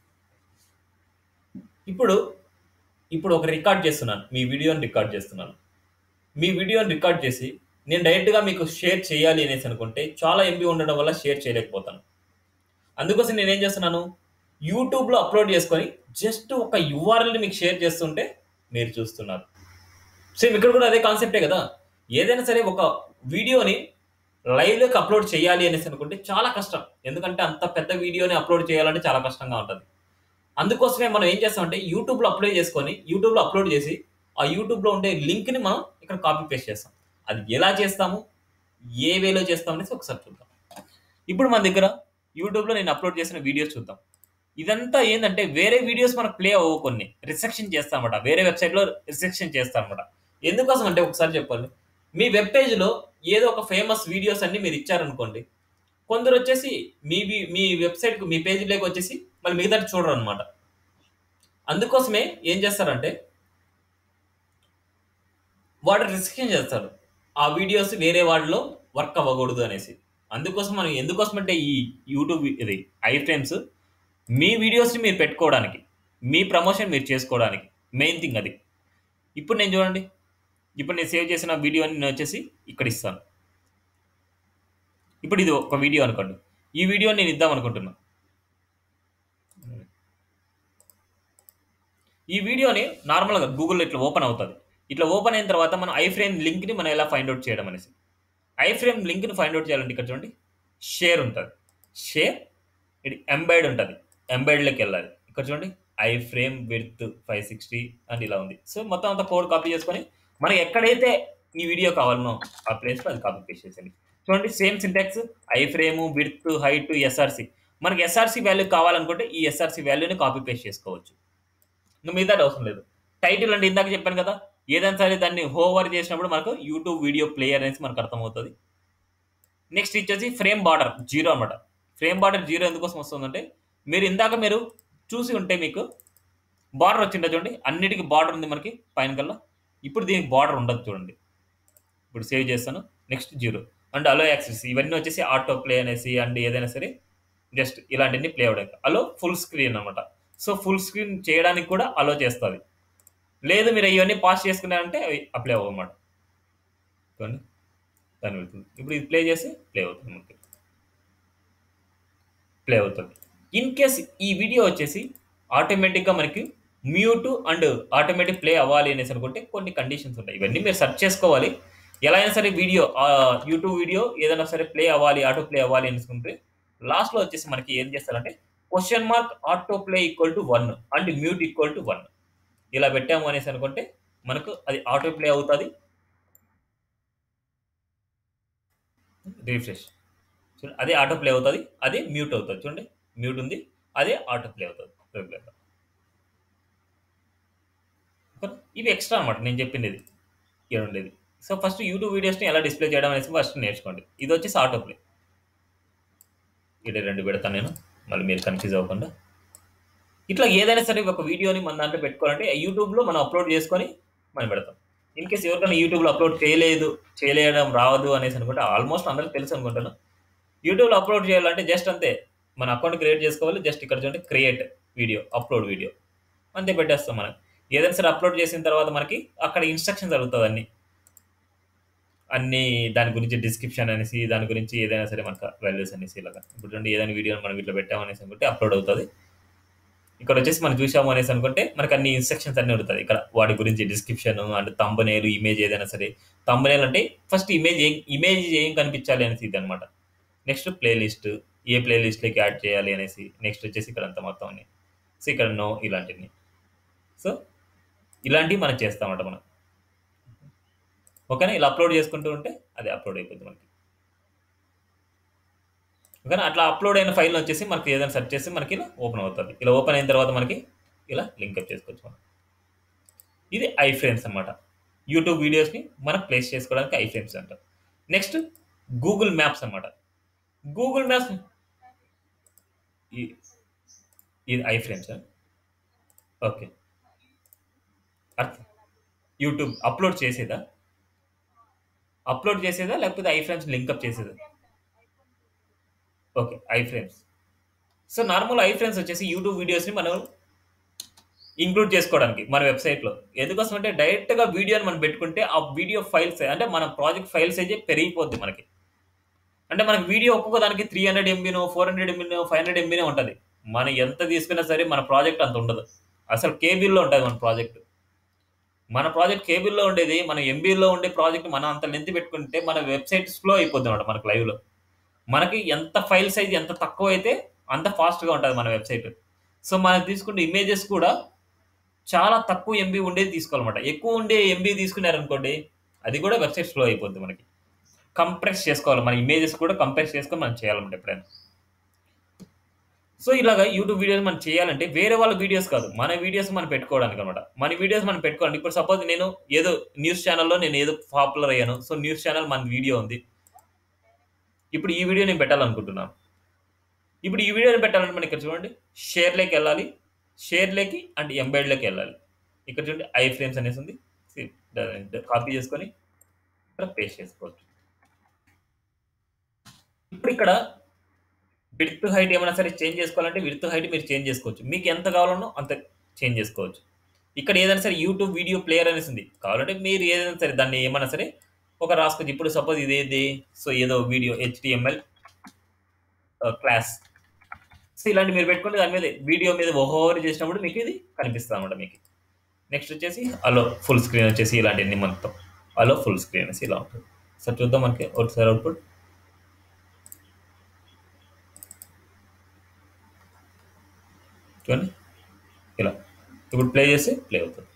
ఇప్పుడు, ఇప్పుడు ఒక రికార్డ్ చేస్తున్నాను. మీ వీడియోని రికార్డ్ చేస్తున్నాను. మీ వీడియోని రికార్డ్ చేసి నేను డైరెక్ట్‌గా మీకు షేర్ చేయాలి అనేసి అనుకుంటే చాలా ఎంబీ ఉండడం వల్ల షేర్ చేయలేకపోతాను. అందుకోసం నేనేం చేస్తున్నాను? యూట్యూబ్‌లో అప్‌లోడ్ చేసుకొని జస్ట్ ఒక యూఆర్ఎల్‌ని మీకు షేర్ చేస్తుంటే మీరు చూస్తున్నారు. సేమ్ ఇక్కడ కూడా అదే కాన్సెప్టే కదా! ఏదైనా సరే ఒక వీడియోని లైవ్‌లోకి అప్‌లోడ్ చేయాలి అనేసి అనుకుంటే చాలా కష్టం. ఎందుకంటే అంత పెద్ద వీడియోని అప్‌లోడ్ చేయాలంటే చాలా కష్టంగా ఉంటది. అందుకోసమే మనం ఏం చేస్తామంటే యూట్యూబ్‌లో అప్లై చేసుకొని యూట్యూబ్‌లో అప్‌లోడ్ చేసి ఆ యూట్యూబ్‌లో ఉండే లింక్‌ని మనం ఇక్కడ కాపీ పేస్ట్ చేస్తాం. అది ఎలా చేస్తాము? ఏ వేలో చేస్తాం అనేసి ఒకసారి చూద్దాం. ఇప్పుడు మన దగ్గర యూట్యూబ్‌లో నేను అప్‌లోడ్ చేసిన వీడియోస్ చూద్దాం. ఇదంతా ఏందంటే వేరే వీడియోస్ మనకు ప్లే అవ్వవు కొన్ని. రిస్ట్రిక్షన్ చేస్తామన్నమాట. వేరే వెబ్‌సైట్‌లో రిస్ట్రిక్షన్ చేస్తామన్నమాట. ఎందుకోసం అంటే ఒకసారి చెప్పాలి. మీ వెబ్ పేజ్‌లో ఏదో ఒక ఫేమస్ వీడియోస్ అన్ని మీరు ఇచ్చారనుకోండి. కొందరొచ్చేసి మీ వి మీ వెబ్‌సైట్‌కి మీ పేజ్‌లోకి వచ్చేసి మళ్ళీ మిగతాది చూడరనమాట. అందుకోసమే ఏం చేస్తారంటే వాడు రిస్ట్రిక్షన్ చేస్తాడు. ఆ వీడియోస్ వేరే వాటిలో వర్క్ అవ్వకూడదు అనేసి. అందుకోసం మనం ఎందుకోసమంటే ఈ యూట్యూబ్ ఇది ఐ ఫ్రేమ్స్ మీ వీడియోస్‌ని మీరు పెట్టుకోవడానికి. మీ ప్రమోషన్ మీరు చేసుకోవడానికి. మెయిన్ థింగ్ అది. ఇప్పుడు నేను చూడండి. ఇప్పుడు నేను సేవ్ చేసిన వీడియోని నేనొచ్చేసి ఇక్కడ ఇస్తాను. ఇప్పుడు ఇది ఒక వీడియో అనుకోండి. ఈ వీడియోని నేను ఇద్దాం అనుకుంటున్నా. ఈ వీడియోని నార్మల్‌గా గూగుల్‌లో ఇట్లా ఓపెన్ అవుతది. ఇట్లా ఓపెన్ అయిన తర్వాత మనం ఐ ఫ్రేమ్ లింక్‌ని మనం ఎలా ఫైండ్ ఔట్ చేయడం అనేసి. ఐ ఫ్రేమ్ లింక్‌ని ఫైండ్ ఔట్ చేయాలంటే ఇక్కడ చూడండి. షేర్ ఉంటది. షేర్ ఇది ఎంబెడ్ ఉంటది. ఎంబెడ్‌లోకి వెళ్ళాలి. ఇక్కడ చూడండి. ఐ ఫ్రేమ్ విడ్త్ 560 అండ్ ఇలా ఉంది. సో మొత్తం అంతా కోడ్ కాపీ చేసుకొని మనకి ఎక్కడైతే ఈ వీడియో కావాలనో ఆ ప్లేస్‌లో అది కాపీ పేస్ట్ చేసేయండి. చూడండి same syntax I frame, width, height, SRC మనకి ఎస్ఆర్సీ వాల్యూ కావాలనుకుంటే ఈ ఎస్ఆర్సీ వాల్యూని కాపీ పేస్ట్ చేసుకోవచ్చు ఇంకా మిగతా అవసరం లేదు టైటిల్ అంటే ఇందాక చెప్పాను కదా ఏదైనా సరే దాన్ని హోవర్ చేసినప్పుడు మనకు యూట్యూబ్ వీడియో ప్లేయర్ అనేసి మనకు అర్థమవుతుంది నెక్స్ట్ వచ్చేసి ఫ్రేమ్ బార్డర్ జీరో అనమాట ఫ్రేమ్ బార్డర్ జీరో ఎందుకోసం వస్తుందంటే మీరు ఇందాక మీరు చూసి ఉంటే మీకు బార్డర్ వచ్చిండే చూడండి అన్నిటికీ బార్డర్ ఉంది మనకి పైన కల్లా ఇప్పుడు దీనికి బార్డర్ ఉండదు చూడండి ఇప్పుడు సేవ్ చేస్తాను next zero and allow access ఇవన్నీ వచ్చేసి ఆటో ప్లే అనేసి అండ్ ఏదైనా సరే జస్ట్ ఇలాంటివన్నీ ప్లే అవడానికి అలో ఫుల్ స్క్రీన్ అనమాట సో ఫుల్ స్క్రీన్ చేయడానికి కూడా అలో చేస్తుంది లేదు మీరు ఇవన్నీ పాస్ చేసుకున్నారంటే అవి అప్లై అవ్వమాట చూడండి దాని వెళ్తుంది ఇప్పుడు ఇది ప్లే చేసి ప్లే అవుతుంది మనకి ప్లే అవుతుంది ఇన్ కేస్ ఈ వీడియో వచ్చేసి ఆటోమేటిక్గా మనకి మ్యూట్ అండ్ ఆటోమేటిక్ ప్లే అవ్వాలి అనేసి అనుకుంటే కొన్ని కండిషన్స్ ఉంటాయి ఇవన్నీ మీరు సెర్చ్ చేసుకోవాలి ఎలా అయినా సరే వీడియో యూట్యూబ్ వీడియో ఏదైనా సరే ప్లే అవ్వాలి ఆటో ప్లే అవ్వాలి అనుకుంటే లాస్ట్లో వచ్చేసి మనకి ఏం చేస్తారంటే question mark auto play equal to one and mute equal to one ఇలా పెట్టాము అనేసి అనుకుంటే మనకు అది ఆటో ప్లే అవుతుంది రిఫ్రెష్ చూడండి అదే ఆటో ప్లే అవుతుంది అదే మ్యూట్ అవుతుంది చూడండి మ్యూట్ ఉంది అదే ఆటో ప్లే అవుతుంది రెగ్యులర్గా ఇవి ఎక్స్ట్రా అనమాట నేను చెప్పింది ఇది ఇక్కడ ఉండేది సో ఫస్ట్ యూట్యూబ్ వీడియోస్ని ఎలా డిస్ప్లే చేయడం అనేసి ఫస్ట్ నేర్చుకోండి ఇది వచ్చేసి ఆటో ప్లే ఇక్కడ రెండు పెడతాను నేను మళ్ళీ మీరు కన్ఫ్యూజ్ అవ్వకుండా ఇట్లా ఏదైనా సరే ఒక వీడియోని మన దాంట్లో పెట్టుకోవాలంటే యూట్యూబ్లో మనం అప్లోడ్ చేసుకొని మనం పెడతాం ఇన్ కేస్ ఎవరికైనా యూట్యూబ్లో అప్లోడ్ చేయలేదు చేయలేయడం రాదు అనేసి అనుకుంటే ఆల్మోస్ట్ అందరికి తెలుసు అనుకుంటాను యూట్యూబ్లో అప్లోడ్ చేయాలంటే జస్ట్ అంతే మన అకౌంట్ క్రియేట్ చేసుకోవాలి జస్ట్ ఇక్కడ చూడండి క్రియేట్ వీడియో అప్లోడ్ వీడియో అంతే పెట్టేస్తాం మనం ఏదైనా సరే అప్లోడ్ చేసిన తర్వాత మనకి అక్కడ ఇన్స్ట్రక్షన్స్ అడుగుతుంది అన్ని అన్ని దాని గురించి డిస్క్రిప్షన్ అనేసి దాని గురించి ఏదైనా సరే మనకు వాల్యూస్ అనేసి ఇలాగా ఇప్పుడు చూడండి ఏదైనా వీడియో మనం ఇట్లా పెట్టామనేసి అనుకుంటే అప్లోడ్ అవుతుంది ఇక్కడ వచ్చేసి మనం చూసాము అనేసి అనుకుంటే మనకు అన్ని ఇన్స్ట్రక్షన్స్ అన్ని ఉంటుంది ఇక్కడ వాటి గురించి డిస్క్రిప్షన్ అండ్ తంబనేలు ఇమేజ్ ఏదైనా సరే తంబనేల్ అంటే ఫస్ట్ ఇమేజ్ ఏం ఇమేజ్ ఏం కనిపించాలి అనేసి ఇది అనమాట నెక్స్ట్ ప్లేలిస్ట్ ఏ ప్లేలిస్ట్లోకి యాడ్ చేయాలి అనేసి నెక్స్ట్ వచ్చేసి ఇక్కడ అంతా మొత్తం అన్ని సో ఇక్కడ నో ఇలాంటివి సో ఇలాంటివి మనం చేస్తామన్నమాట మనం ఓకేనా ఇలా అప్లోడ్ చేసుకుంటూ ఉంటే అది అప్లోడ్ అయిపోతుంది మనకి ఓకేనా అట్లా అప్లోడ్ అయిన ఫైల్ వచ్చేసి మనకి ఏదైనా సెర్చ్ చేసి మనకి ఇలా ఓపెన్ అవుతుంది ఇలా ఓపెన్ అయిన తర్వాత మనకి ఇలా లింక్అప్ చేసుకోవచ్చు మనం ఇది ఐ ఫ్రేమ్స్ అనమాట యూట్యూబ్ వీడియోస్ని మనం ప్లేస్ చేసుకోవడానికి ఐ ఫ్రేమ్స్ అంటారు నెక్స్ట్ గూగుల్ మ్యాప్స్ అనమాట గూగుల్ మ్యాప్స్ ఇది ఐ ఫ్రేమ్స్ ఓకే అర్థం యూట్యూబ్ అప్లోడ్ చేసేదా అప్లోడ్ చేసేదా లేకపోతే ఐ ఫ్రేమ్స్ లింక్అప్ చేసేదా okay I frames so normal I frames వచ్చేసి యూట్యూబ్ వీడియోస్ని మనం ఇంక్లూడ్ చేసుకోవడానికి మన వెబ్సైట్లో ఎందుకోసం అంటే డైరెక్ట్గా వీడియోని మనం పెట్టుకుంటే ఆ వీడియో ఫైల్స్ అంటే మన ప్రాజెక్ట్ ఫైల్స్ అయితే పెరిగిపోద్ది మనకి అంటే మనకి వీడియో ఒక్కొక్క దానికి త్రీ హండ్రెడ్ ఎంబీనో ఫోర్ హండ్రెడ్ ఎంబీనో ఫైవ్ హండ్రెడ్ ఎంబీనో ఉంటుంది మనం ఎంత తీసుకున్నా సరే మన ప్రాజెక్ట్ అంత ఉండదు అసలు కేబీల్లో ఉంటుంది మన ప్రాజెక్ట్ మన ప్రాజెక్ట్ కేబుల్లో ఉండేది మన ఎంబీలో ఉండే ప్రాజెక్ట్ మనం అంత లెంత్ పెట్టుకుంటే మన వెబ్సైట్ స్లో అయిపోద్ది అనమాట మనకు లైవ్లో మనకి ఎంత ఫైల్ సైజ్ ఎంత తక్కువ అయితే అంత ఫాస్ట్గా ఉంటుంది మన వెబ్సైట్ సో మనం తీసుకునే ఇమేజెస్ కూడా చాలా తక్కువ ఎంబీ ఉండేది తీసుకోవాలన్నమాట ఎక్కువ ఉండే ఎంబీ తీసుకున్నారనుకోండి అది కూడా వెబ్సైట్ స్లో అయిపోద్ది మనకి కంప్రెస్ చేసుకోవాలి మన ఇమేజెస్ కూడా కంప్రెస్ చేసుకొని మనం చేయాలన్నమాట ఎప్పుడైనా సో ఇలాగ యూట్యూబ్ వీడియోస్ మనం చేయాలంటే వేరే వాళ్ళ వీడియోస్ కాదు మన వీడియోస్ మనం పెట్టుకోవడానికి అనమాట మన వీడియోస్ మనం పెట్టుకోవాలి ఇప్పుడు సపోజ్ నేను ఏదో న్యూస్ ఛానల్లో నేను ఏదో పాపులర్ అయ్యాను సో న్యూస్ ఛానల్ మన వీడియో ఉంది ఇప్పుడు ఈ వీడియో నేను పెట్టాలనుకుంటున్నాను ఇప్పుడు ఈ వీడియోని పెట్టాలంటే మనం ఇక్కడ చూడండి షేర్లోకి వెళ్ళాలి షేర్లోకి అండ్ ఎంబైడ్లోకి వెళ్ళాలి ఇక్కడ చూడండి ఐ ఫ్రేమ్స్ అనేసి ఉంది కాపీ చేసుకొని ఇక్కడ పేస్ట్ చేసుకోవచ్చు ఇప్పుడు ఇక్కడ విడ్త్ హైట్ ఏమైనా సరే చేంజ్ చేసుకోవాలంటే విడ్త్ హైట్ మీరు చేంజ్ చేసుకోవచ్చు మీకు ఎంత కావాలనో అంత చేంజ్ చేసుకోవచ్చు ఇక్కడ ఏదైనా సరే యూట్యూబ్ వీడియో ప్లేయర్ అనేసి ఉంది కావాలంటే మీరు ఏదైనా సరే దాన్ని ఏమైనా సరే ఒక రాసుకోవచ్చు ఇప్పుడు సపోజ్ ఇదేది సో ఏదో వీడియో హెచ్డిఎంఎల్ క్లాస్ సో ఇలాంటి మీరు పెట్టుకుంటే దాని మీద వీడియో మీద ఓవర్ చేసినప్పుడు మీకు ఇది కనిపిస్తుంది అనమాట మీకు నెక్స్ట్ వచ్చేసి అలో ఫుల్ స్క్రీన్ వచ్చేసి ఇలాంటివన్నీ మొత్తం అలో ఫుల్ స్క్రీన్ అనేసి ఇలా ఉంటుంది సార్ చూద్దాం మనకి ఒకసారి అవుట్పుట్ చూడండి ఇలా ఇప్పుడు ప్లే చేసి ప్లే అవుతుంది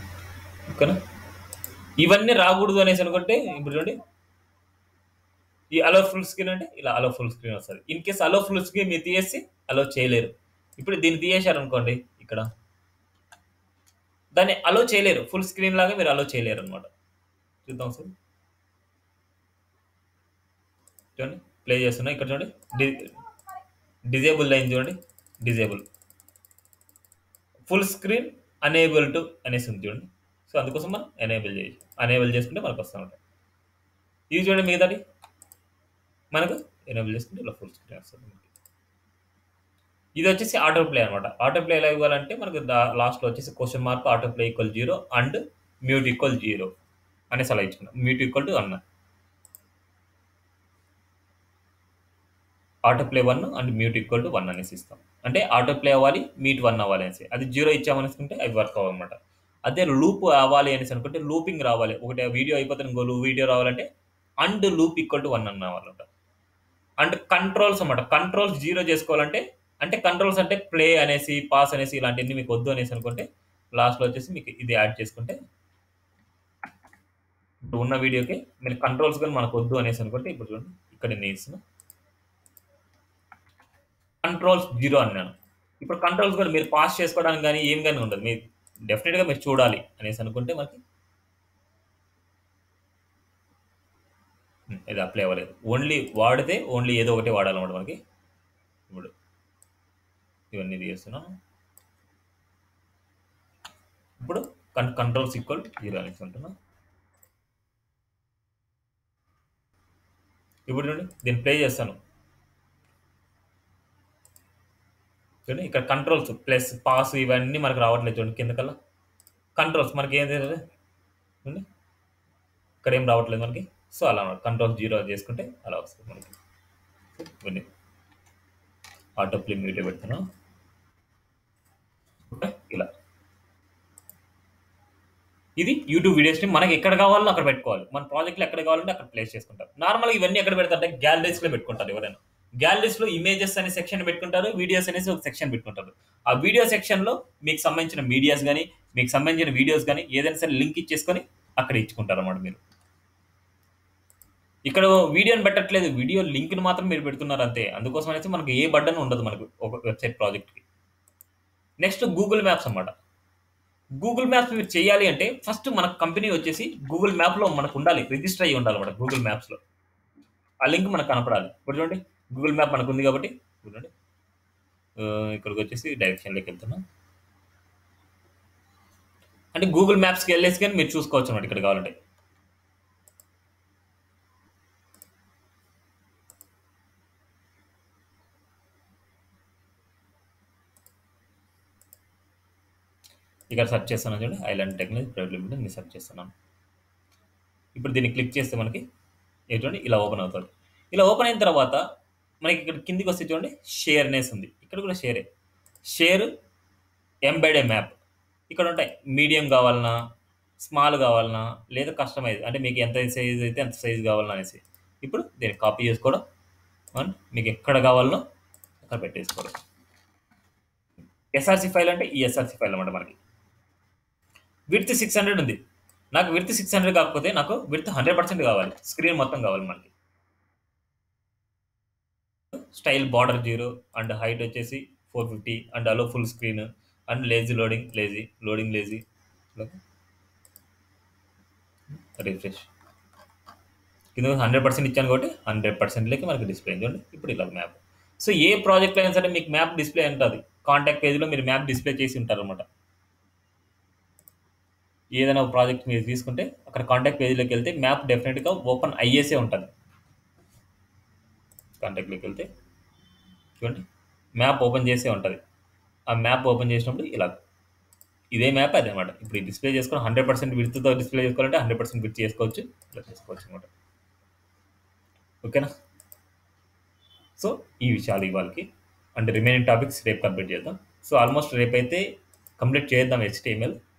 ఓకేనా ఇవన్నీ రాకూడదు అనేసి అనుకుంటే ఇప్పుడు చూడండి ఈ అలో ఫుల్ స్క్రీన్ అంటే ఇలా అలో ఫుల్ స్క్రీన్ వస్తుంది in case allow full screen మీరు తీసేసి అలో చేయలేరు ఇప్పుడు దీన్ని తీసేశారు అనుకోండి ఇక్కడ దాన్ని అలో చేయలేరు ఫుల్ స్క్రీన్ లాగా మీరు అలో చేయలేరు అనమాట చూద్దాం సార్ చూడండి ప్లే చేస్తున్నా ఇక్కడ చూడండి డి డిజేబుల్ లైన్ చూడండి disable full screen enable to అనేసి ఉంది చూడండి సో అందుకోసం మనం ఎనేబుల్ చేసి అనేబుల్ చేసుకుంటే మనకు వస్తూ ఉంటాయి ఇది చూడండి మిగతాది మనకు ఎనేబుల్ చేసుకుంటే ఇలా ఫుల్ స్క్రీన్ వస్తుంది మనకి ఇది వచ్చేసి ఆటో ప్లే అనమాట ఆటో ప్లే ఎలా ఇవ్వాలంటే మనకు లాస్ట్లో వచ్చేసి question mark auto play equal zero and mute equal zero అనేసి అలా ఇచ్చుకున్నాం మ్యూట్ ఈక్వల్ టు అన్న auto play one and mute equal to one అనేసి ఇస్తాం అంటే ఆటో ప్లే అవ్వాలి మీట్ వన్ అవ్వాలి అనేసి అది జీరో ఇచ్చామనుకుంటే అవి వర్క్ అవ్వనమాట అదే లూప్ అవ్వాలి అనేసి అనుకుంటే లూపింగ్ రావాలి ఒకటి వీడియో అయిపోతే ఇంకో వీడియో రావాలంటే and loop equal to one అన్న అవ్వాలంట అండ్ కంట్రోల్స్ అన్నమాట కంట్రోల్స్ జీరో చేసుకోవాలంటే అంటే కంట్రోల్స్ అంటే ప్లే అనేసి పాస్ అనేసి ఇలాంటివన్నీ మీకు వద్దు అనేసి అనుకుంటే లాస్ట్లో వచ్చేసి మీకు ఇది యాడ్ చేసుకుంటే ఇప్పుడు ఉన్న వీడియోకి మీరు కంట్రోల్స్ కానీ మనకు వద్దు అనేసి అనుకుంటే ఇప్పుడు చూడండి ఇక్కడ నేను ఇస్తున్నా కంట్రోల్స్ జీరో అన్నాను ఇప్పుడు కంట్రోల్స్ కూడా మీరు పాస్ చేసుకోవడానికి కానీ ఏం కానీ ఉండదు మీరు డెఫినెట్గా మీరు చూడాలి అనేసి అనుకుంటే మనకి ఉమ్, ఇది అప్లై అవ్వలేదు ఓన్లీ వాడితే ఓన్లీ ఏదో ఒకటి వాడాలన్నమాట మనకి ఇప్పుడు ఇవన్నీ తీస్తున్నాం ఇప్పుడు కన్ కంట్రోల్స్ ఈక్వల్ జీరో అనేసి ఉంటున్నా ఇప్పుడు చూడండి దీన్ని ప్లే చేస్తాను చూడండి ఇక్కడ కంట్రోల్స్ ప్లస్ పాస్ ఇవన్నీ మనకు రావట్లేదు చూడండి కిందకల్లా కంట్రోల్స్ మనకి ఏం తెలియదు చూడండి ఇక్కడ ఏం రావట్లేదు మనకి సో అలా కంట్రోల్ జీరో చేసుకుంటే అలా వస్తుంది మనకి ఇవన్నీ ఆటో ప్లే మ్యూట్ పెడుతున్నాం ఓకే ఇలా ఇది యూట్యూబ్ వీడియోస్ని మనకి ఎక్కడ కావాలో అక్కడ పెట్టుకోవాలి మన ప్రాజెక్ట్లో ఎక్కడ కావాలంటే అక్కడ ప్లేస్ చేసుకుంటారు నార్మల్గా ఇవన్నీ ఎక్కడ పెడతారంటే గ్యాలరీస్లో పెట్టుకుంటారు ఎవరైనా గ్యాలరీస్లో ఇమేజెస్ అనే సెక్షన్ పెట్టుకుంటారు వీడియోస్ అనేసి ఒక సెక్షన్ పెట్టుకుంటారు ఆ వీడియో సెక్షన్లో మీకు సంబంధించిన మీడియాస్ కానీ మీకు సంబంధించిన వీడియోస్ కానీ ఏదైనా సరే లింక్ ఇచ్చేసుకొని అక్కడ ఇచ్చుకుంటారు అన్నమాట మీరు ఇక్కడ వీడియోని పెట్టట్లేదు వీడియో లింక్ని మాత్రం మీరు పెడుతున్నారు అంతే అందుకోసం అనేసి మనకు ఏ బడ్డన్ ఉండదు మనకు ఒక వెబ్సైట్ ప్రాజెక్ట్కి నెక్స్ట్ గూగుల్ మ్యాప్స్ అన్నమాట గూగుల్ మ్యాప్స్ మీరు చేయాలి అంటే ఫస్ట్ మన కంపెనీ వచ్చేసి గూగుల్ మ్యాప్లో మనకు ఉండాలి రిజిస్టర్ అయ్యి ఉండాలి అన్నమాట గూగుల్ మ్యాప్స్లో ఆ లింక్ మనకు కనపడాలి ఇప్పుడు చూడండి గూగుల్ మ్యాప్ మనకు ఉంది కాబట్టి చూడండి ఆ, ఇక్కడికి వచ్చేసి డైరెక్షన్లోకి వెళ్తున్నాం అంటే గూగుల్ మ్యాప్స్కి వెళ్ళేసి కానీ మీరు చూసుకోవచ్చు అన్నమాట ఇక్కడ కావాలంటే ఇక్కడ సెర్చ్ చేస్తున్నాను చూడండి ఐలాండ్ టెక్నాలజీ ప్రైవేట్ లిమిటెడ్ నేను సెర్చ్ చేస్తున్నాను ఇప్పుడు దీన్ని క్లిక్ చేస్తే మనకి ఏ చూడండి ఇలా ఓపెన్ అవుతుంది ఇలా ఓపెన్ అయిన తర్వాత మనకి ఇక్కడ కిందికి వస్తే చూడండి షేర్ అనేసి ఉంది ఇక్కడ కూడా షేరే షేర్ ఎంబెడ్ మ్యాప్ ఇక్కడ ఉంటాయి మీడియం కావాలన్నా స్మాల్ కావాలన్నా లేదా కస్టమైజ్ అంటే మీకు ఎంత సైజ్ అయితే ఎంత సైజ్ కావాలన్నా అనేసి ఇప్పుడు దీన్ని కాపీ చేసుకోవడం అండ్ మీకు ఎక్కడ కావాలనో అక్కడ పెట్టేసుకోవడం ఎస్ఆర్సి ఫైల్ అంటే ఈ ఎస్ఆర్సి ఫైల్ అన్నమాట మనకి విడ్త్ సిక్స్ హండ్రెడ్ ఉంది నాకు విడ్త్ సిక్స్ హండ్రెడ్ కాకపోతే నాకు విడ్త్ హండ్రెడ్ పర్సెంట్ కావాలి స్క్రీన్ మొత్తం కావాలి మనకి style border zero and height వచ్చేసి four fifty and allow full screen and lazy loading lazy loading lazy refresh కింద హండ్రెడ్ పర్సెంట్ ఇచ్చాను కాబట్టి హండ్రెడ్ పర్సెంట్లోకి మనకి డిస్ప్లే చూడండి ఇప్పుడు ఇలా మ్యాప్ సో ఏ ప్రాజెక్ట్ అయినా సరే మీకు మ్యాప్ డిస్ప్లే ఉంటుంది కాంటాక్ట్ పేజ్లో మీరు మ్యాప్ డిస్ప్లే చేసి ఉంటారు అనమాట ఏదైనా ఒక ప్రాజెక్ట్ మీరు తీసుకుంటే అక్కడ కాంటాక్ట్ పేజ్లోకి వెళ్తే మ్యాప్ డెఫినెట్గా ఓపెన్ అయ్యేసే ఉంటుంది కాంటాక్ట్లోకి వెళ్తే చూడండి మ్యాప్ ఓపెన్ చేసే ఉంటుంది ఆ మ్యాప్ ఓపెన్ చేసినప్పుడు ఇలా ఇదే మ్యాప్ అదే అనమాట ఇప్పుడు డిస్ప్లే చేసుకొని హండ్రెడ్ పర్సెంట్ విడుతుతో డిస్ప్లే చేసుకోవాలంటే హండ్రెడ్ పర్సెంట్ విత్ చేసుకోవచ్చు ఇలా చేసుకోవచ్చు అనమాట ఓకేనా సో ఈ విషయాలు ఇవాళకి అండ్ రిమైనింగ్ టాపిక్స్ రేపు కంప్లీట్ చేద్దాం సో ఆల్మోస్ట్ రేపైతే కంప్లీట్ చేద్దాం హెచ్టిఎంఎల్